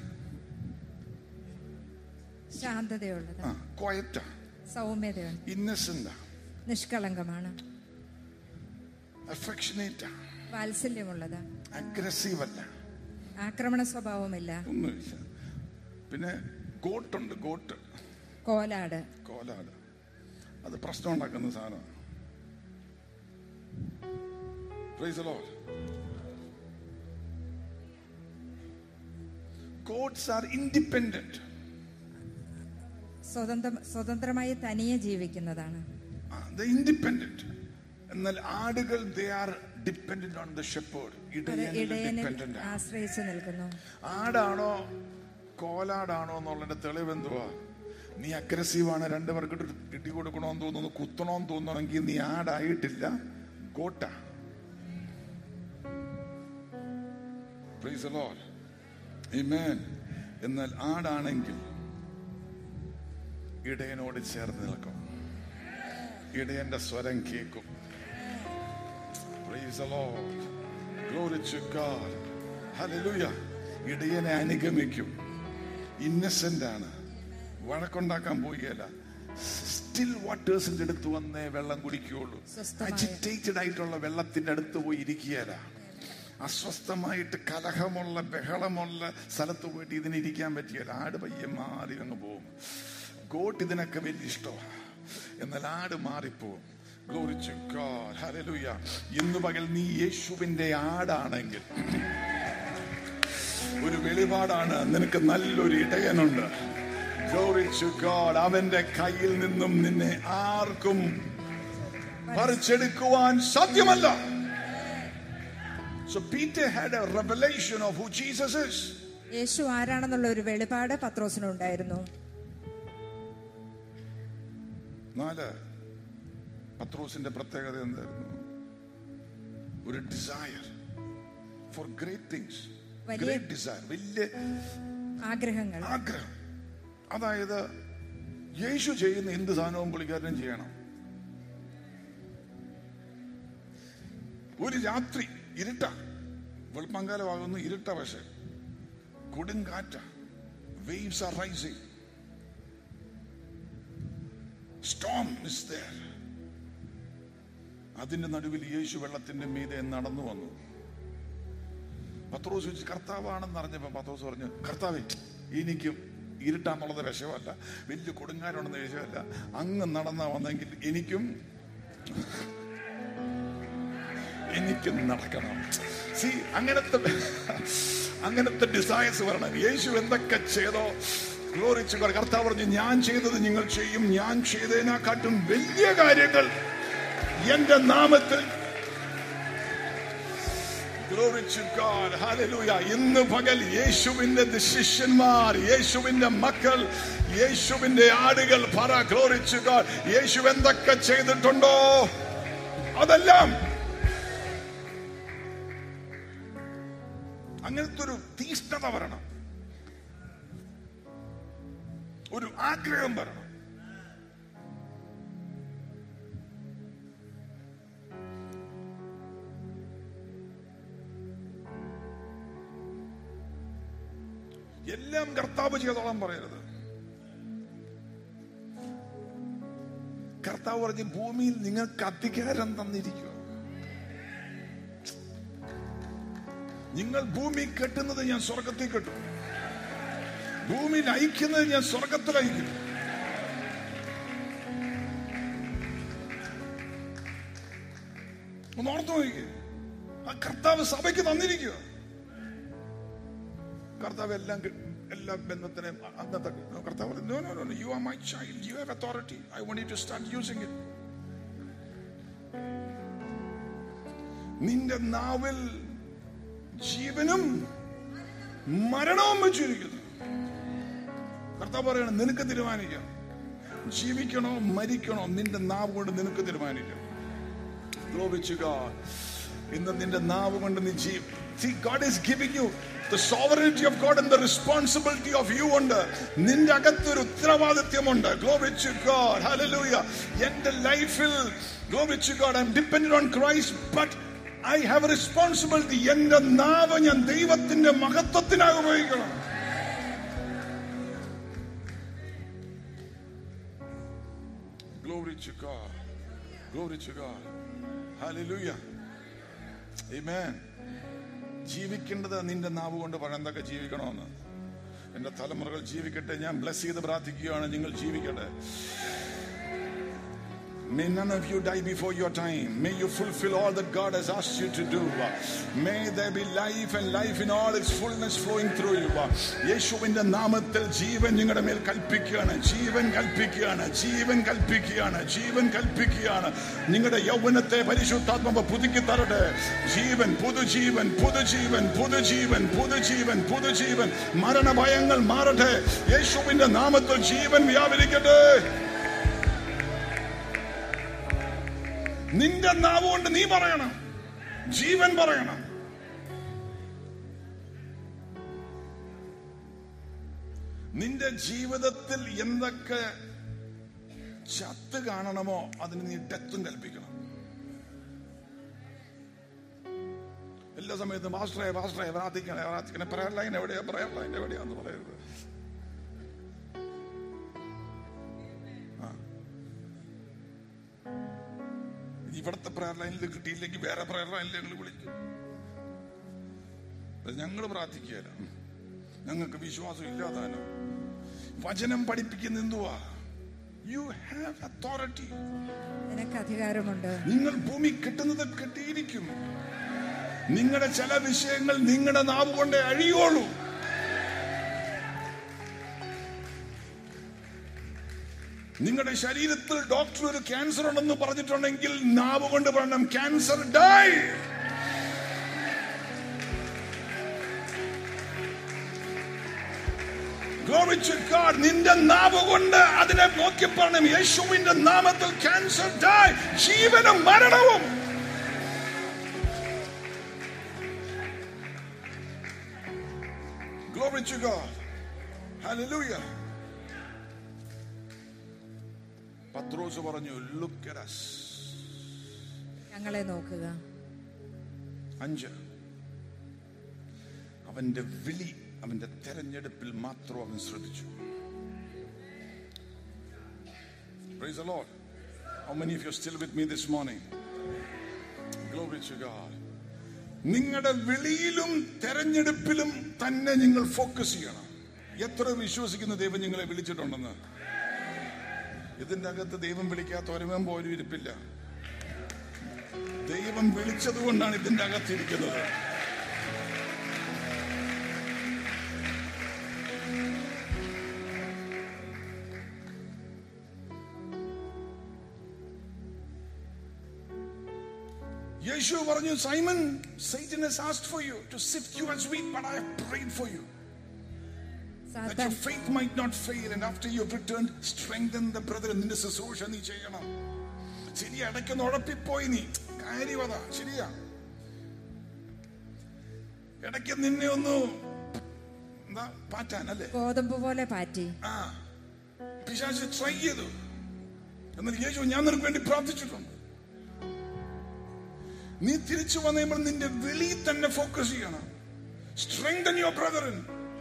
ശാന്തതയുള്ളത് ആ quiet സൗമ്യതയുണ്ട് innocent നിഷ്കളങ്കമാണ് അഫെക്ഷനേറ്റ് വാത്സല്യമുള്ളത് അഗ്രസീവ് അല്ല ആക്രമണ സ്വഭാവമില്ല ഒന്നുമില്ല പിന്നെ ഗോട്ടുണ്ട് ഗോട്ട് കോലാട് കോലാട് അത് പ്രശ്നം ഉണ്ടാക്കുന്ന സാധനം Praise the Lord. Goats are independent. സ്വതന്ത്ര സ്വതന്ത്രമായി തനിയെ ജീവിക്കുന്നതാണ് Ah, They're independent. എന്നാൽ ആടുകൾ they are dependent on the shepherd അത് ഇടയനിൽ ഇടയനിൽ ഡിപ്പെൻഡന്റ് ആശ്രയിച്ചു നിൽക്കുന്നു ആടാണോ കോലാടാണോ എന്നുള്ളതിന്റെ തെളിവ് എന്തുവാ നീ അഗ്രസീവാണ് രണ്ടുപേർക്ക് ഇടി കൊടുക്കണമെന്ന് തോന്നുന്നു കുത്തണമെന്ന് തോന്നുന്നെങ്കിൽ നീ ആടായിട്ടില്ല കോട്ട Praise the Lord. Amen. എന്നാൽ ആടാണെങ്കിൽ ഇടയനോട് ചേർന്ന് നിൽക്കും ഇടയന്റെ സ്വരം കേൾക്കും Praise the Lord. Glory to God. Hallelujah. ഇടയനെ അനുഗമിക്കും Innocent ആണ് വഴക്കുണ്ടാക്കാൻ പോവുകയല്ല സ്റ്റിൽ വാട്ടേഴ്സിന്റെ അടുത്ത് വന്നേ വെള്ളം കുടിക്കുകയുള്ളൂ സ്വസ്ഥമായ. അജിറ്റേറ്റഡ് ആയിട്ടുള്ള വെള്ളത്തിന്റെ അടുത്ത് പോയി ഇരിക്കുകയല്ല അസ്വസ്ഥമായിട്ട് കലഹമുള്ള ബഹളമുള്ള സ്ഥലത്ത് പോയിട്ട് ഇതിന് ഇരിക്കാൻ പറ്റിയല്ല ആട് പയ്യെ മാറി അങ്ങ് പോകും ഗോട്ട് ഇതിനൊക്കെ വലിയ ഇഷ്ടമാണ് എന്നാൽ ആട് മാറിപ്പോവും Glory to God. Hallelujah. ഇന്ന് പകൽ നീ യേശുവിന്റെ ആടാണെങ്കിൽ ഒരു വെളിപാടാണ് നിനക്ക് നല്ലൊരു ഇടയനുണ്ട് Glory to God. അവന്റെ കയ്യിൽ നിന്നും നിന്നെ ആർക്കും പറിച്ചെടുക്കുവാൻ സാധ്യമല്ല So Peter had a revelation of who Jesus is. യേശു ആരാണെന്നുള്ള ഒരു വെളിപാട് പത്രോസിനുണ്ടായിരുന്നു നാല് പത്രോസിന്റെ പ്രത്യേകത എന്തായിരുന്നു ഒരു ഡിസയർ ഫോർ ഗ്രേറ്റ് തിങ്സ് വലിയ- ഗ്രേറ്റ് ഡിസയർ വലിയ ആഗ്രഹങ്ങൾ ആഗ്രഹം അതായത് യേശു ചെയ്യുന്ന എന്ത് സാധനവും പുള്ളിക്കാരനും ചെയ്യണം ഒരു രാത്രി ഇരുട്ട വെളുപ്പങ്കാലമാകുന്നു ഇരുട്ട പക്ഷെ കൊടുങ്കാറ്റ waves are rising storm is there അതിന്റെ നടുവിൽ യേശു വെള്ളത്തിന്റെ മീതെ നടന്നു വന്നു പത്രോസ് ചോദിച്ചു കർത്താവാണെന്ന് അറിഞ്ഞപ്പോ പത്രോസ് പറഞ്ഞു കർത്താവേ എനിക്കും ഇരുട്ടാന്നുള്ളത് വിഷയമല്ല വലിയ കൊടുങ്കാരുണ്ടെന്ന് വിഷയമല്ല അങ്ങ് നടന്നാ വന്നെങ്കിൽ എനിക്കും എനിക്കും നടക്കണം സി അങ്ങനത്തെ അങ്ങനത്തെ ഡിസൈൻസ് വരണം യേശു എന്തൊക്കെ ചെയ്തോ ഗ്ലോറിച്ച് കർത്താവ് പറഞ്ഞു ഞാൻ ചെയ്തത് നിങ്ങൾ ചെയ്യും ഞാൻ ചെയ്തതിനെക്കാട്ടും വലിയ കാര്യങ്ങൾ എന്റെ നാമത്തിൽ Glory to God. Hallelujah. ഇന്ന് പകൽ യേശുവിന്റെ ശിഷ്യന്മാർ യേശുവിന്റെ മക്കൾ യേശുവിന്റെ ആടുകൾ പറ ഗ്ലോറിച്ചു God. യേശു എന്തൊക്കെ ചെയ്തിട്ടുണ്ടോ അതെല്ലാം അങ്ങനത്തെ ഒരു തീഷ്ണത വരണം ഒരു ആഗ്രഹം വരണം എല്ലാം കർത്താവ് ചെയ്തോളാൻ പറയരുത് കർത്താവ് പറഞ്ഞ് ഭൂമിയിൽ നിങ്ങൾക്ക് അധികാരം തന്നിരിക്കുക നിങ്ങൾ ഭൂമി കെട്ടുന്നത് ഞാൻ സ്വർഗത്തിൽ കെട്ടും ഭൂമിയിൽ അയക്കുന്നത് ഞാൻ സ്വർഗത്തിൽ അയക്കും ഒന്ന് ഓർത്തു നോക്കിക്കേ ആ കർത്താവ് സഭയ്ക്ക് തന്നിരിക്കുക കർത്താവ് എല്ലാം കി- എല്ലാ ബന്ധത്തിനെയും അ- അന്നത്തെ കർത്താവ് no no no you are my child you have authority I want you to start using it നിന്റെ നാവിൽ ജീവനും മരണവും വെച്ചിരിക്കുന്നു കർത്താവ് പറയണം നിനക്ക് തീരുമാനിക്കാം ജീവിക്കണോ മരിക്കണോ നിന്റെ നാവ് കൊണ്ട് നിനക്ക് തീരുമാനിക്കാം Glory to God. ഇന്ന് നിന്റെ നാവ് കൊണ്ട് നീ ജീ See, God is giving you the sovereignty of God and the responsibility of you ഉണ്ട് നിന്റെ അകത്തൊരു ഉത്തരവാദിത്വമുണ്ട് Glory to God. Hallelujah. എന്റെ ലൈഫിൽ Glory to God. I'm dependent on Christ, but I have a responsibility. എന്റെ നാവ് ഞാൻ ദൈവത്തിന്റെ മഹത്വത്തിനായി ഉപയോഗിക്കണം Glory to God. Glory to God. Hallelujah. Amen. ജീവിക്കേണ്ടത് നിന്റെ നാവ് കൊണ്ട് പറയാൻ എന്തൊക്കെ ജീവിക്കണമെന്ന് എന്റെ തലമുറകൾ ജീവിക്കട്ടെ ഞാൻ ബ്ലസ് ചെയ്ത് പ്രാർത്ഥിക്കുകയാണ് നിങ്ങൾ ജീവിക്കട്ടെ May none of you die before your time. May you fulfill all that God has asked you to do. May there be life and life in all its fullness flowing through you. യേശുവിന്റെ നാമത്തിൽ ജീവൻ നിങ്ങളുടെ മേൽ കൽപ്പിക്കുകയാണ് ജീവൻ കൽപ്പിക്കുകയാണ് ജീവൻ കൽപ്പിക്കുകയാണ് ജീവൻ കൽപ്പിക്കുകയാണ് നിങ്ങളുടെ യൗവനത്തെ പരിശുദ്ധാത്മാവ് പുതുക്കി തരട്ടെ ജീവൻ പുതുജീവൻ പുതുജീവൻ പുതുജീവൻ പുതുജീവൻ പുതുജീവൻ മരണഭയങ്ങൾ മാറട്ടെ യേശുവിന്റെ നാമത്തിൽ ജീവൻ വ്യാപരിക്കട്ടെ നിന്റെ നാവ് കൊണ്ട് നീ പറയണം ജീവൻ പറയണം നിന്റെ ജീവിതത്തിൽ എന്തൊക്കെ ചത്ത് കാണണമോ അതിന് നീ ഡെത്തും കൽപ്പിക്കണം എല്ലാ സമയത്തും മാസ്റ്ററെ മാസ്റ്ററെ പ്രാർത്ഥിക്കണേ പ്രാർത്ഥിക്കണേ പ്രയർ ലൈൻ എവിടെയാ പ്രയർ ലൈൻ എവിടെയാന്ന് പറയരുത് ഇവിടുത്തെ പ്രയർ ലൈനിൽ കിട്ടിയില്ലെങ്കിൽ വേറെ പ്രയർ ലൈനിൽ ഞങ്ങൾ വിളിക്കും ഞങ്ങൾ പ്രാർത്ഥിക്കുകയല്ല ഞങ്ങൾക്ക് വിശ്വാസം ഇല്ലാതാനോ വചനം പഠിപ്പിക്കുന്ന എന്തുവാ യു ഹാവ് അതോറിറ്റി നിനക്ക് അധികാരമുണ്ട് നിങ്ങൾ ഭൂമി കിട്ടുന്നത് കിട്ടിയിരിക്കും നിങ്ങളുടെ ചില വിഷയങ്ങൾ നിങ്ങളുടെ നാവ് കൊണ്ട് അഴിയോളൂ നിങ്ങളുടെ ശരീരത്തിൽ ഡോക്ടർ ഒരു ക്യാൻസർ ഉണ്ടെന്ന് പറഞ്ഞിട്ടുണ്ടെങ്കിൽ നാവ് കൊണ്ട് പറയണം cancer die Glory to God. നിന്റെ നാവ് കൊണ്ട് അതിനെ നോക്കി പറയണം യേശുവിന്റെ നാമത്തിൽ ക്യാൻസർ ഡൈ ജീവനും മരണവും Glory to God. Hallelujah. പത്രോസ് പറഞ്ഞു ലുക്ക് at us. ഞങ്ങളെ നോക്കുക അഞ്ച് അവന്റെ വിളി അവന്റെ തെരഞ്ഞെടുപ്പിൽ മാത്രം അവൻ ശ്രദ്ധിച്ചു Praise the Lord. How many of you are still with me this morning? Glory to God. നിങ്ങളുടെ വിളിയിലും തെരഞ്ഞെടുപ്പിലും തന്നെ നിങ്ങൾ ഫോക്കസ് ചെയ്യണം എത്ര വിശ്വസിക്കുന്ന ദൈവം നിങ്ങളെ വിളിച്ചിട്ടുണ്ടെന്ന് ഇതിന്റെ അകത്ത് ദൈവം വിളിക്കാത്ത ഒരുവൻ പോലും ഇരിപ്പില്ല ദൈവം വിളിച്ചത് കൊണ്ടാണ് ഇതിന്റെ അകത്തിരിക്കുന്നത് യേശു പറഞ്ഞു Simon Satan has asked for you to sift you as wheat, but I have prayed for you that സാത്താൻ your faith might not fail, and after you have returned, strengthen the brethren. നിന്റെ ശുശ്രൂഷ നീ ചെയ്യണം ശരിയാ ഇടയ്ക്കൊന്ന് ഉഴപ്പിപ്പോയി നീ കാര്യവത ശരിയാ ഇടയ്ക്ക് നിന്നെ ഒന്ന് എന്താ പാറ്റാൻ അല്ലേ ഗോതമ്പ് പോലെ പാറ്റി ആ പിശാച് ട്രൈ ചെയ്തു എന്നിട്ട് യേശു ഞാൻ നിനക്ക് വേണ്ടി പ്രാർത്ഥിച്ചിട്ടുണ്ട് നീ തിരിച്ചു വന്നു നിന്റെ വിളി തന്നെ ഫോക്കസ് ചെയ്യണം സ്ട്രെങ്തൻ യുവർ ബ്രദറിൻ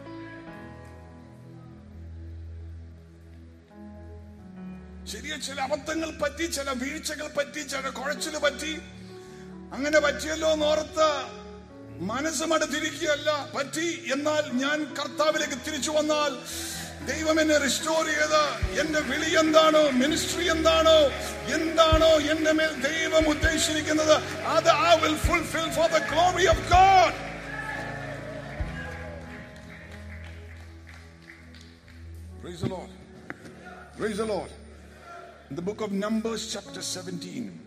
ശരിയാ ചില അബദ്ധങ്ങൾ പറ്റി ചില വീഴ്ചകൾ പറ്റി ചില കുഴച്ചിൽ പറ്റി അങ്ങനെ പറ്റിയല്ലോ എന്നോർത്ത് മനസ്സ് മടുത്തിരിക്കുകയല്ല പറ്റി എന്നാൽ ഞാൻ കർത്താവിലേക്ക് തിരിച്ചു വന്നാൽ ദൈവം എന്നെ റിസ്റ്റോർ ചെയ്ത് എന്റെ വിളി എന്താണോ മിനിസ്ട്രി എന്താണോ എന്താണോ എന്റെ മേൽ ദൈവം ഉദ്ദേശിച്ചിരിക്കുന്നത് അത് I will fulfil for the glory of God Praise the Lord. Praise the Lord. In the book of Numbers, chapter 17.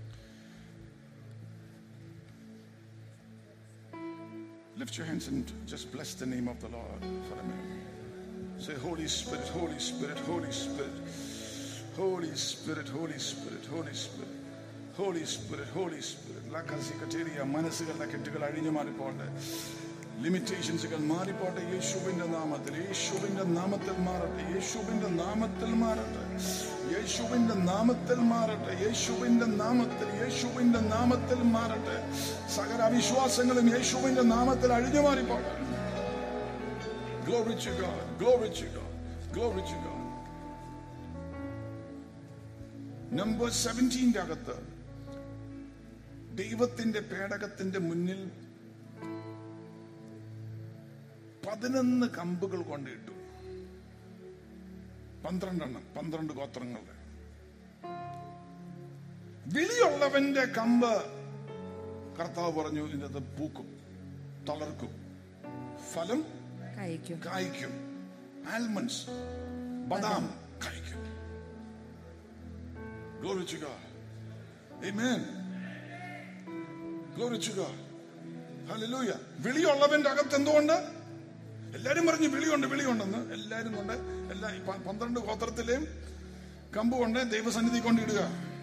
Lift your hands and just bless the name of the Lord for a minute. Say, Holy Spirit, Holy Spirit, Holy Spirit, Holy Spirit, Holy Spirit, Holy Spirit, Holy Spirit, Holy Spirit. ലക്കസിക്കറ്റേറിയ മനസ്സുകളുടെ കെട്ടുകൾ അഴിഞ്ഞു മാറിപ്പോട്ടെ ലിമിറ്റേഷൻസുകൾ മാറിപ്പോട്ടെ യേശുവിന്റെ നാമത്തിൽ യേശുവിന്റെ നാമത്തിൽ മാറട്ടെ യേശുവിന്റെ നാമത്തിൽ മാറട്ടെ യേശുവിന്റെ നാമത്തിൽ മാറട്ടെ യേശുവിന്റെ നാമത്തിൽ യേശുവിന്റെ നാമത്തിൽ മാറട്ടെ സകല അവിശ്വാസങ്ങളും യേശുവിന്റെ നാമത്തിൽ അഴിഞ്ഞു മാറിപ്പോട്ടെ Glory to God. Glory to God. Glory to God. Number സെവൻറ്റീൻ്റെ അകത്ത് ദൈവത്തിന്റെ പേടകത്തിന്റെ മുന്നിൽ പതിനൊന്ന് കമ്പുകൾ കൊണ്ടിട്ടു പന്ത്രണ്ടെണ്ണം പന്ത്രണ്ട് ഗോത്രങ്ങളുടെ വിളിയുള്ളവന്റെ കമ്പ് കർത്താവ് പറഞ്ഞു ഇതിനകത്ത് പൂക്കും തളർക്കും ഫലം കഴിക്കും കായ്ക്കും ആൽമണ്ട്സ് ബദാം കായ്ക്കും Glory to God. Amen. Glory to God. Hallelujah. വിളിയുള്ളവന്റെ അകത്ത് എന്തുകൊണ്ട് എല്ലാരും പറഞ്ഞു വിളിയുണ്ട് വിളിയുണ്ടെന്ന് എല്ലാരും കൊണ്ട് എല്ലാ ഈ പ- പന്ത്രണ്ട് ഗോത്രത്തിലെയും കമ്പ് കൊണ്ട് ദൈവസന്നിധി കൊണ്ടിടുക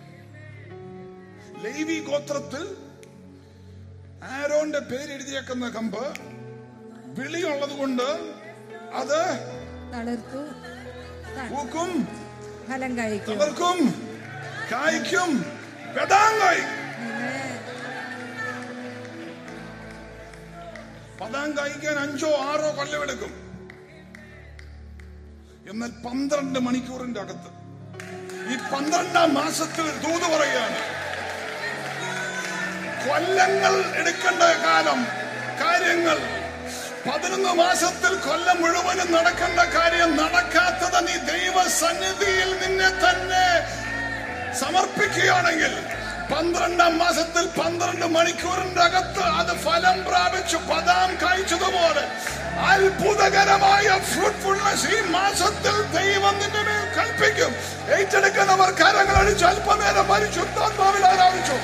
ലേവി ഗോത്രത്തിൽ ആരോന്റെ പേര് എഴുതിയേക്കുന്ന കമ്പ് വിളിയുള്ളത് കൊണ്ട് അത് തളിർത്തു ത- പൂക്കും ഫലം കഴിക്കും തളർക്കും കായ്ക്കും വെതാം കായ്ക്കും Amen. പതാം കായ്ക്കാൻ അഞ്ചോ ആറോ കൊല്ലമെടുക്കും എന്നാൽ പന്ത്രണ്ട് മണിക്കൂറിന്റെ അകത്ത് ഈ പന്ത്രണ്ടാം മാസത്തിൽ ദൂത് പറയുകയാണ് കൊല്ലങ്ങൾ എടുക്കേണ്ട കാലം കാര്യങ്ങൾ പതിനൊന്ന് മാസത്തിൽ കൊല്ലം മുഴുവനും നടക്കേണ്ട കാര്യം നടക്കാത്തത് നീ ദൈവ സന്നിധിയിൽ നിന്നെ തന്നെ സമർപ്പിക്കുകയാണെങ്കിൽ പന്ത്രണ്ടാം മാസത്തിൽ പന്ത്രണ്ട് മണിക്കൂറിന്റെ അകത്ത് അത് ഫലം പ്രാപിച്ചു പദാം കായ്ച്ചതുപോലെ അത്ഭുതകരമായ ഫ്രൂട്ട്ഫുൾനെസ് ഈ മാസത്തിൽ ദൈവം നിന്റെ മേൽ കൽപ്പിക്കും ഏറ്റെടുക്കുന്നവർ കരങ്ങൾ അടിച്ച് അല്പനേരം പരിശുദ്ധാത്മാവിൽ ആരാധിച്ചു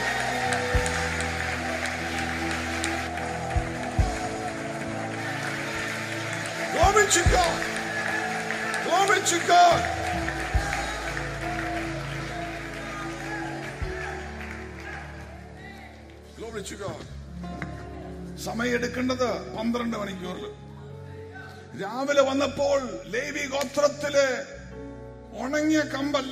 Glory to God. Glory to God. Glory to God. സമയം എടുക്കേണ്ടത് പന്ത്രണ്ട് മണിക്കൂറിൽ രാവിലെ വന്നപ്പോൾ ലേവി ഗോത്രത്തിലെ ഉണങ്ങിയ കമ്പല്ല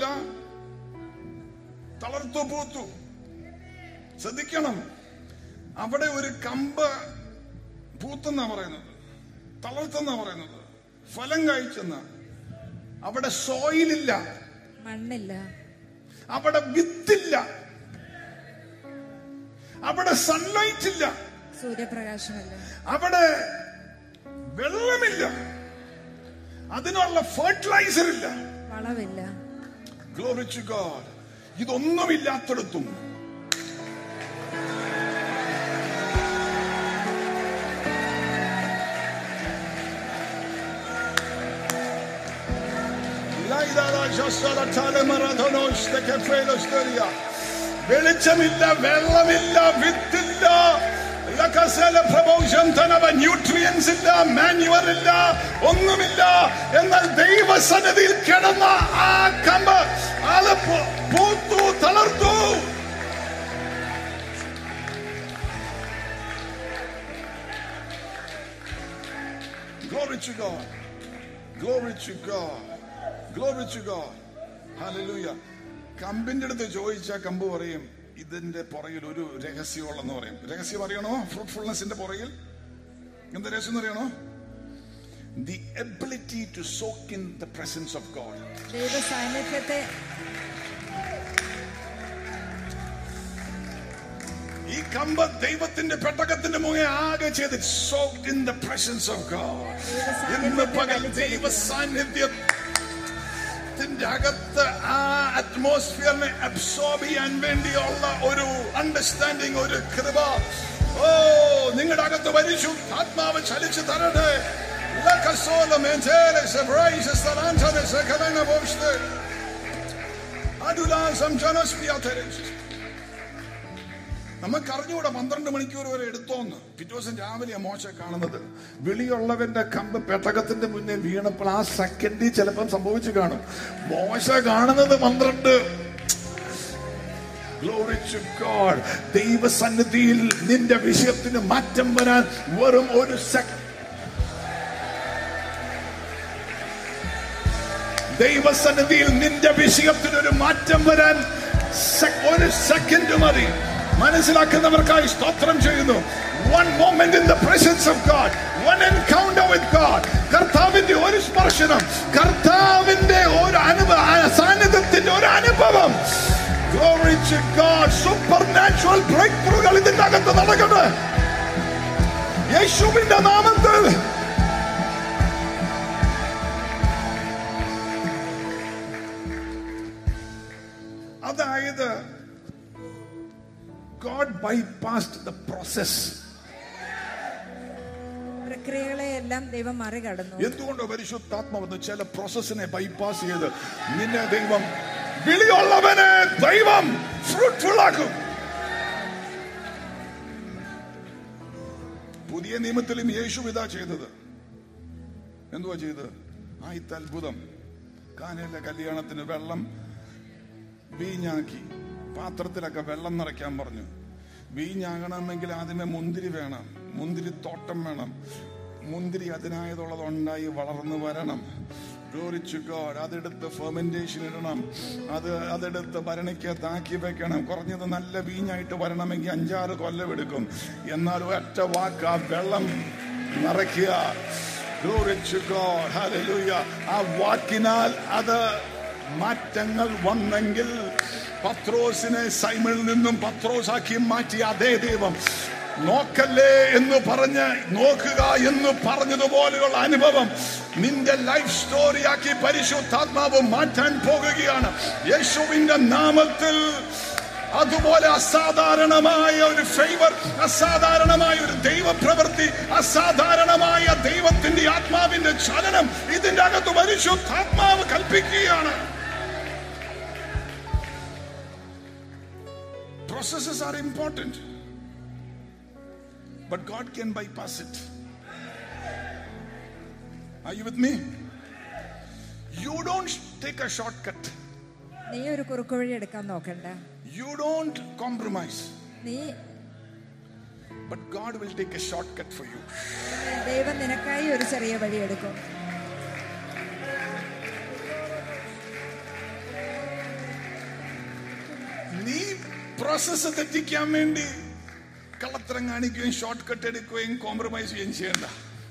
തളർത്തു പൂത്തു ശ്രദ്ധിക്കണം അവിടെ ഒരു കമ്പ് പൂത്തെന്നാ പറയുന്നത് തളർത്തെന്നാ പറയുന്നത് ഫലം കഴിച്ചെന്ന അവിടെ സോയിലില്ല മണ്ണില്ല അവിടെ വിത്തില്ല അവിടെ സൺലൈറ്റ് ഇല്ല സൂര്യപ്രകാശമില്ല അവിടെ വെള്ളമില്ല അതിനുള്ള ഫെർട്ടിലൈസർ ഇല്ല വളവില്ല Glory to God. ഇതൊന്നുമില്ലാത്തടത്തും വെളിച്ചമില്ല വെള്ളമില്ല വിത്തില്ല ലക്കസല പ്രബോധം തനവ ന്യൂട്രിയൻസ് ഇല്ല മാന്യുവർ ഇല്ല ഒന്നുമില്ല എന്നാൽ ദൈവസന്നിധിയിൽ കിടന്ന ആ കമ്പ് അത് പൂ- പൂത്തു തളർത്തു Glory to God. Glory to God. Glory to God. Hallelujah. കമ്പിന്റെ അടുത്ത് ചോദിച്ചാൽ കമ്പ് പറയും ഇതിന്റെ പുറകിൽ ഒരു രഹസ്യമുള്ളെന്ന് പറയും രഹസ്യം അറിയണോ ഫ്രൂട്ട്ഫുൾനെസിന്റെ പുറകിൽ എന്താ രഹസ്യം എന്ന് അറിയണോ the ability to soak in the presence of God ദൈവ സാന്നിധ്യത്തെ ഈ കമ്പ് ദൈവത്തിന്റെ പെട്ടകത്തിന്റെ മുഖേ ആകെ ചെയ്ത് soaked in the presence of God ഇന്ന് പകൽ ദൈവ സാന്നിധ്യത്തിന്റെ അകത്ത് ആ അറ്റ്മോസ്ഫിയറിനെ അബ്സോർബ് ചെയ്യാൻ വേണ്ടിയുള്ള ഒരു അണ്ടർസ്റ്റാൻഡിങ് ഒരു കൃപ ഓ നിങ്ങളുടെ അകത്ത് പരിശു ആത്മാവ് ചലിച്ചു തരട്ടെ ലക്കസോല മേഞ്ചേലെ സെബ്രൈസ് സ്ഥലാന്തര സകലന പോസ്റ്റ് അതുലാസം ജനസ്പിയാതരേസ് നമുക്ക് അറിഞ്ഞുകൂടാ പന്ത്രണ്ട് മണിക്കൂർ വരെ എടുത്തോന്ന് പിറ്റേ ദിവസം രാവിലെ മോശ കാണുന്നത് വിളിയുള്ളവന്റെ കമ്പ് പെട്ടകത്തിന്റെ മുന്നേ വീണപ്പോൾ ആ സെക്കൻഡിൽ ചിലപ്പം സംഭവിച്ചു കാണും മോശ കാണുന്നത് പന്ത്രണ്ട് Glory to God. ദൈവസന്നിധിയിൽ നിന്റെ വിഷയത്തിന് മാറ്റം വരാൻ വെറും ഒരു സെക്കൻഡ് ദൈവസന്നിധിയിൽ നിന്റെ വിഷയത്തിന് ഒരു മാറ്റം വരാൻ സെ- ഒരു സെക്കൻഡ് മതി മനസ്സിലാക്കുന്നവർക്കായി സ്തോത്രം ചെയ്യുന്നു one moment in the presence of God one encounter with God കർത്താവിന്റെ ഒരു സ്പർശനം കർത്താവിന്റെ ഒരു അനുഭവം സാന്നിധ്യത്തിന്റെ ഒരു അനുഭവം Glory to God. Supernatural breakthroughകൾ ഇതിന്റെ അകത്ത് നടക്കട്ടെ യേശുവിന്റെ നാമത്തിൽ അതായത് God bypassed the process. പ്രക്രിയകളെ എല്ലാം ദൈവം മറികടന്നു എന്തുകൊണ്ടോ പരിശുദ്ധാത്മാവെന്ന് ചില പ്രോസസ്സിനെ ബൈപ്പാസ് ചെയ്ത് നിന്നെ ദൈവം വിളിയുള്ളവനെ ദൈവം ഫ്രൂട്ട്ഫുൾ ആക്കും പുതിയ നിയമത്തിലും യേശു ഇതാ ചെയ്തത് എന്തുവാ ചെയ്തത് ആയിത്ത അത്ഭുതം കാനയിലെ കല്യാണത്തിന് വെള്ളം വീഞ്ഞാക്കി പാത്രത്തിലൊക്കെ വെള്ളം നിറയ്ക്കാൻ പറഞ്ഞു വീഞ്ഞാകണമെങ്കിൽ ആദ്യമേ മുന്തിരി വേണം മുന്തിരി തോട്ടം വേണം മുന്തിരി അതിനായതുള്ളത് ഉണ്ടായി വളർന്നു വരണം Glory to God. അതെടുത്ത് ഫെർമെന്റേഷൻ ഇടണം അത് അതെടുത്ത് ഭരണിക്കകത്താക്കി വെക്കണം കുറഞ്ഞത് നല്ല വീഞ്ഞായിട്ട് വരണമെങ്കിൽ അഞ്ചാറ് കൊല്ലം എടുക്കും എന്നാൽ ഒറ്റ വാക്ക് ആ വെള്ളം നിറയ്ക്കുക Glory to God. Hallelujah. ആ വാക്കിനാൽ അത് മാറ്റങ്ങൾ വന്നെങ്കിൽ പത്രോസിനെ സൈമിൽ നിന്നും പത്രോസാക്കി മാറ്റിയ അതേ ദൈവം നോക്കല്ലേ എന്ന് പറഞ്ഞ് നോക്കുക എന്ന് പറഞ്ഞതുപോലെയുള്ള അനുഭവം നിന്റെ ലൈഫ് സ്റ്റോറിയാക്കി പരിശുദ്ധാത്മാവ് മാറ്റാൻ പോകുകയാണ് യേശുവിന്റെ നാമത്തിൽ അതുപോലെ അസാധാരണമായ ഒരു ഫേവർ അസാധാരണമായ ഒരു ദൈവപ്രവൃത്തി അസാധാരണമായ ദൈവത്തിന്റെ ആത്മാവിന്റെ ചലനം ഇതിന്റെ അകത്ത് പരിശുദ്ധാത്മാവ് കൽപ്പിക്കുകയാണ് Processes are important, but God can bypass it. Are you with me? You don't take a shortcut. നീ ഒരു കുറുക്കുവഴി എടുക്കാൻ നോക്കണ്ട You don't compromise. നീ But God will take a shortcut for you. ദൈവം നിനക്കായി ഒരു ചെറിയ വഴി എടുക്കും നീ പ്രോസസ്സ് തെറ്റിക്കാൻ വേണ്ടി കള്ളത്തരം കാണിക്കുകയും ഷോർട്ട് കട്ട് എടുക്കുകയും കോംപ്രമൈസ് ചെയ്യുകയും ചെയ്യണ്ട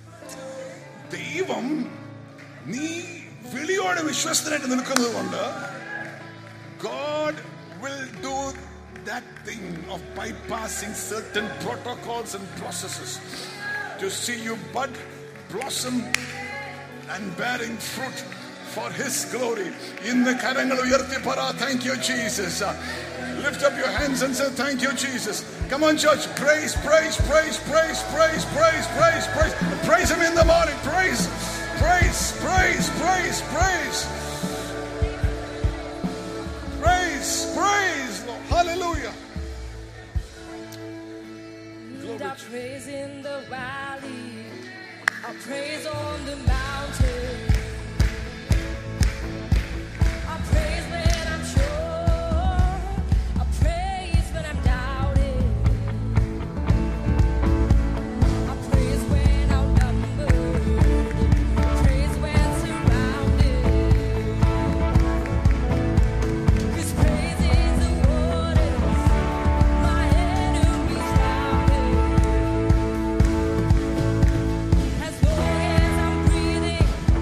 ദൈവം നീ വിളിയോടെ വിശ്വസ്തനായിട്ട് നിൽക്കുന്നത് കൊണ്ട് God will do that thing of bypassing certain protocols and processes to see you bud, blossom, and bearing fruit for His glory. ഇന്ന് കരങ്ങൾ ഉയർത്തി പറ thank you Jesus Lift up your hands and say, Thank you, Jesus. Come on, church. Praise, praise, praise, praise, praise, praise, praise, praise. Praise Him in the morning. Praise, praise, praise, praise, praise. Praise, praise, Lord. Hallelujah. Lift our praise in the valley, our praise on the mountain, our praise when I'm sure, our praise when I'm doubting, our praise when outnumbered, our praise when surrounded. His praise is the waters my enemies drowning. As long as I'm breathing,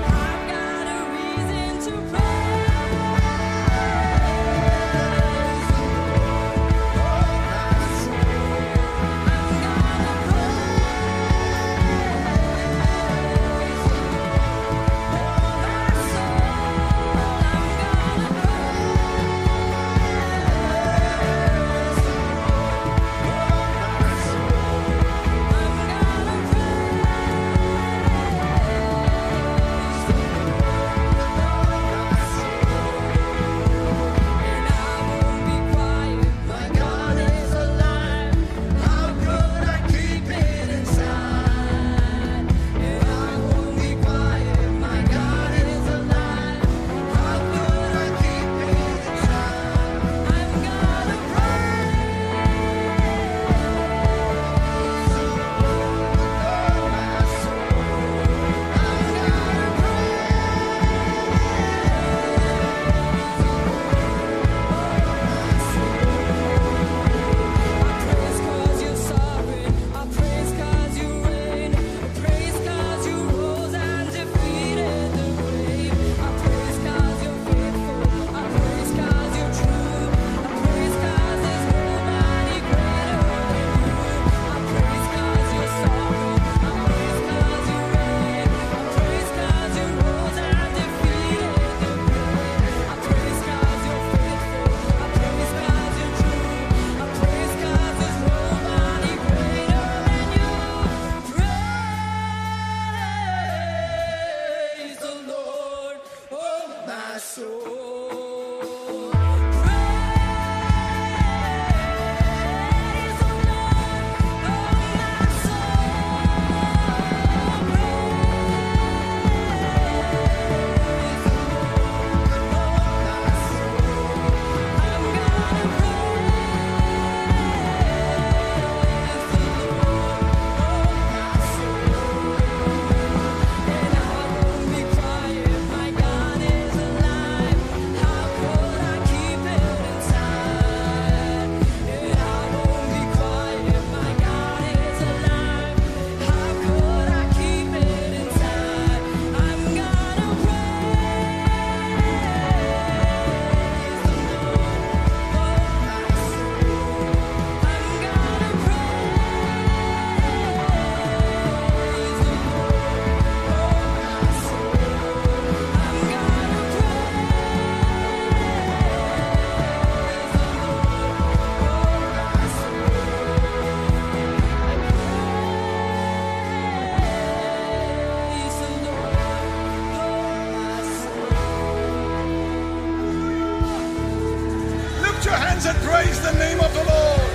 praise the name of the Lord.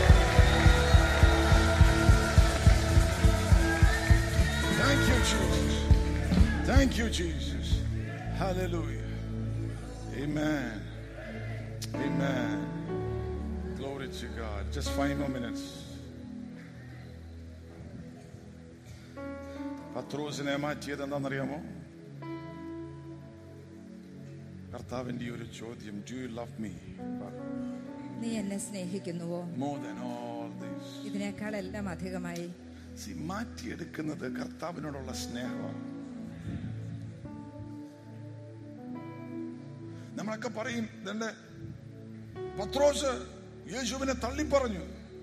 Thank you, Jesus. Thank you, Jesus. Hallelujah. Amen. Amen. Glory to God. Just five more minutes. പത്രോസിനെ മാറ്റിയത് എന്താണെന്നറിയാമോ കർത്താവിന്റെ ഈ ഒരു ചോദ്യം do you love me നീ എന്നെ സ്നേഹിക്കുന്നുവോ മോർ ദാൻ ഓൾ ദിസ് ഇതിനേക്കാളെല്ലാം അധികമായി സി മാറ്റിയെടുക്കുന്നത് കർത്താവിനോടുള്ള സ്നേഹമാണ് നമ്മളൊക്കെ പറയും ഇതെന്റെ പത്രോസ് യേശുവിനെ തള്ളിപ്പറഞ്ഞു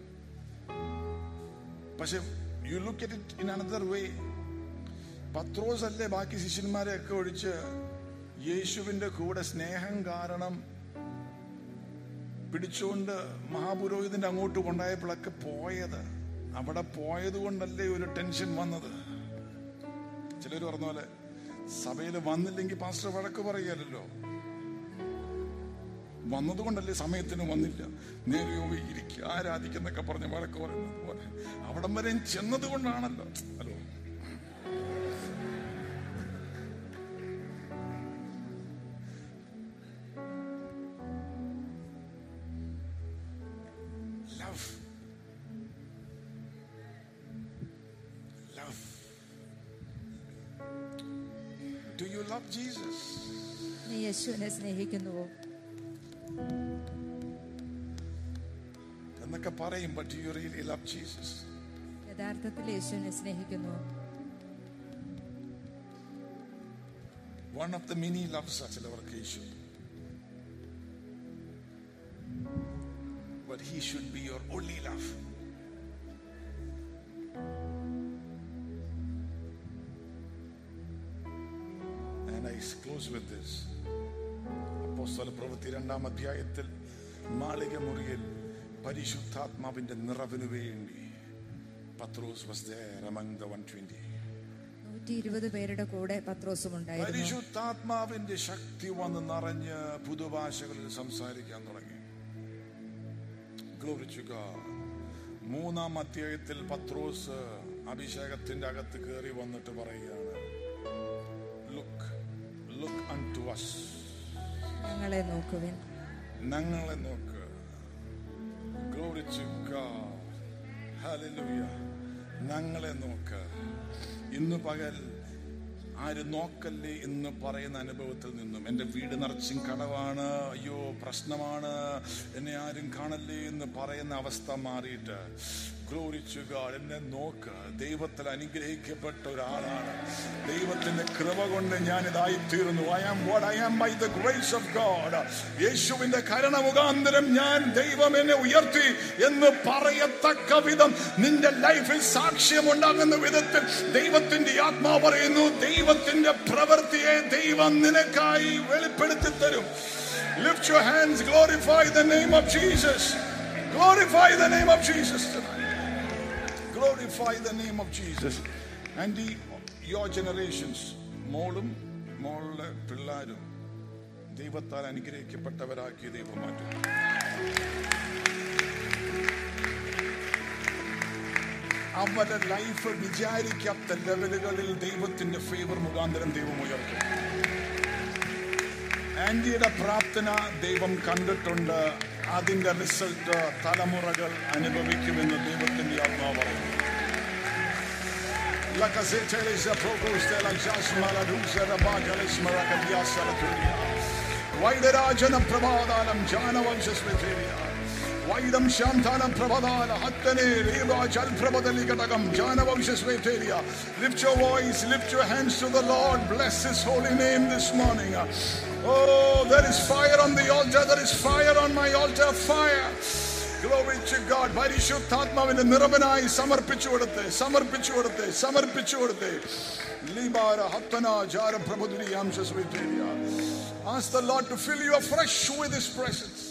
പക്ഷെ you look at it in another way പത്രോസ് അല്ലേ ബാക്കി ശിഷ്യന്മാരെ ഒക്കെ ഒഴിച്ച് യേശുവിന്റെ കൂടെ സ്നേഹം കാരണം പിടിച്ചുകൊണ്ട് മഹാപുരോഹിതന്റെ അങ്ങോട്ട് കൊണ്ടായപ്പോഴൊക്കെ പോയത് അവിടെ പോയത് കൊണ്ടല്ലേ ഒരു ടെൻഷൻ വന്നത് ചിലർ പറഞ്ഞ പോലെ സഭയിൽ വന്നില്ലെങ്കിൽ പാസ്റ്റർ വഴക്ക് പറയാലല്ലോ വന്നതുകൊണ്ടല്ലേ സമയത്തിന് വന്നില്ല നേരെയോ ഇരിക്കുക ആരാധിക്കുന്നൊക്കെ പറഞ്ഞ് വഴക്ക് പറയുന്നത് പോലെ അവിടം വരെ ചെന്നത് കൊണ്ടാണല്ലോ hello love. Love. Do you love Jesus? നീ യേശുവിനെ സ്നേഹിക്കുന്നുവോ എന്നൊക്കെ പറയും but do you really love Jesus? യഥാർത്ഥത്തിൽ യേശുവിനെ സ്നേഹിക്കുന്നുവോ One of the many loves are ചിലവർക്ക് യേശു But he should be your only love. And I close with this. അപ്പോസ്തല പ്രവൃത്തി രണ്ടാം അധ്യായത്തിൽ മാളിക മുറിയിൽ പരിശുദ്ധാത്മാവിന്റെ നിറവിനു വേണ്ടി പത്രോസ് was there among the 120. നൂറ്റി ഇരുപത് പേരുടെ കൂടെ പത്രോസും ഉണ്ടായിരുന്നു പരിശുദ്ധാത്മാവിന്റെ ശക്തി വന്ന് നിറഞ്ഞ് പുതുഭാഷകളിൽ സംസാരിക്കാൻ തുടങ്ങി Glory to God. മൂന്നാം അധ്യായത്തിൽ പത്രോസ് അഭിഷേകത്തിന്റെ അകത്ത് കയറി വന്നിട്ട് പറയുകയാണ് look look unto us ഞങ്ങളെ നോക്കുവിൻ ഞങ്ങളെ നോക്ക് Glory to God. Hallelujah. ഞങ്ങളെ നോക്ക് ഇന്ന് പകൽ ആര് നോക്കല്ലേ എന്ന് പറയുന്ന അനുഭവത്തിൽ നിന്നും എൻ്റെ വീട് നിറച്ചും കടവാണ് അയ്യോ പ്രശ്നമാണ് എന്നെ ആരും കാണല്ലേ എന്ന് പറയുന്ന അവസ്ഥ മാറിയിട്ട് ഗ്ലോറിച്ചു ഗാഡ് എന്നെ നോക്ക് ദൈവത്തിൽ അനുഗ്രഹിക്കപ്പെട്ട ഒരാളാണ് ദൈവത്തിന്റെ കൃപ കൊണ്ട് ഞാൻ ഇതായി തീർന്നു I am what I am by the grace of God യേശുവിന്റെ കരുണ മുഖാന്തരം ഞാൻ ദൈവം എന്നെ ഉയർത്തി എന്ന് പറയത്തക്ക വിധം നിന്റെ ലൈഫിൽ സാക്ഷ്യമുണ്ടാകുന്ന വിധത്തിൽ ദൈവത്തിന്റെ ആത്മാവ് പറയുന്നു ദൈവത്തിന്റെ പ്രവൃത്തിയെ ദൈവം നിനക്കായി വെളിപ്പെടുത്തി തരും lift your hands glorify the name of Jesus glorify the name of Jesus glorify the name of Jesus and ഈ യുവർ ജനറേഷൻസ് മോളും മോളുടെ പിള്ളേരും ദൈവത്താൽ അനുഗ്രഹിക്കപ്പെട്ടവരാക്കി ദൈവം മാറ്റും അവരുടെ ലൈഫ് വിചാരിക്കാത്ത ലെവലുകളിൽ ദൈവത്തിന്റെ ഫേവർ മുഖാന്തരം ദൈവം ഉയർത്തും ആന്റിയുടെ പ്രാർത്ഥന ദൈവം കണ്ടിട്ടുണ്ട് അതിന്റെ റിസൾട്ട് തലമുറകൾ അനുഭവിക്കുമെന്ന് ദൈവത്തിന്റെ ആത്മാവ് പറയുന്നു La casetta è la proposta la jasma la luce la baga la smaraca di assa la turia. വൈഡരാജന പ്രഭാതാലം ജാനവംശസ്മൃതിയ വൈഡം ശാന്താനം പ്രഭതാല ഹത്തനെ രേവാചൽ പ്രഭതലി ഘടകം ജാനവംശസ്മൃതിയ lift your voice lift your hands to the Lord bless his holy name this morning Oh, there is fire on the altar. There is fire on my altar. Fire. Glory to God. പരിശുദ്ധാത്മാവിന്റെ നിറവനായി സമർപ്പിച്ചു കൊടുത്ത് സമർപ്പിച്ചു കൊടുത്ത് സമർപ്പിച്ചു കൊടുത്ത് ലീബാര ഹത്തന ജാര പ്രഭുദിയാംശ Ask the Lord to fill you afresh with His presence.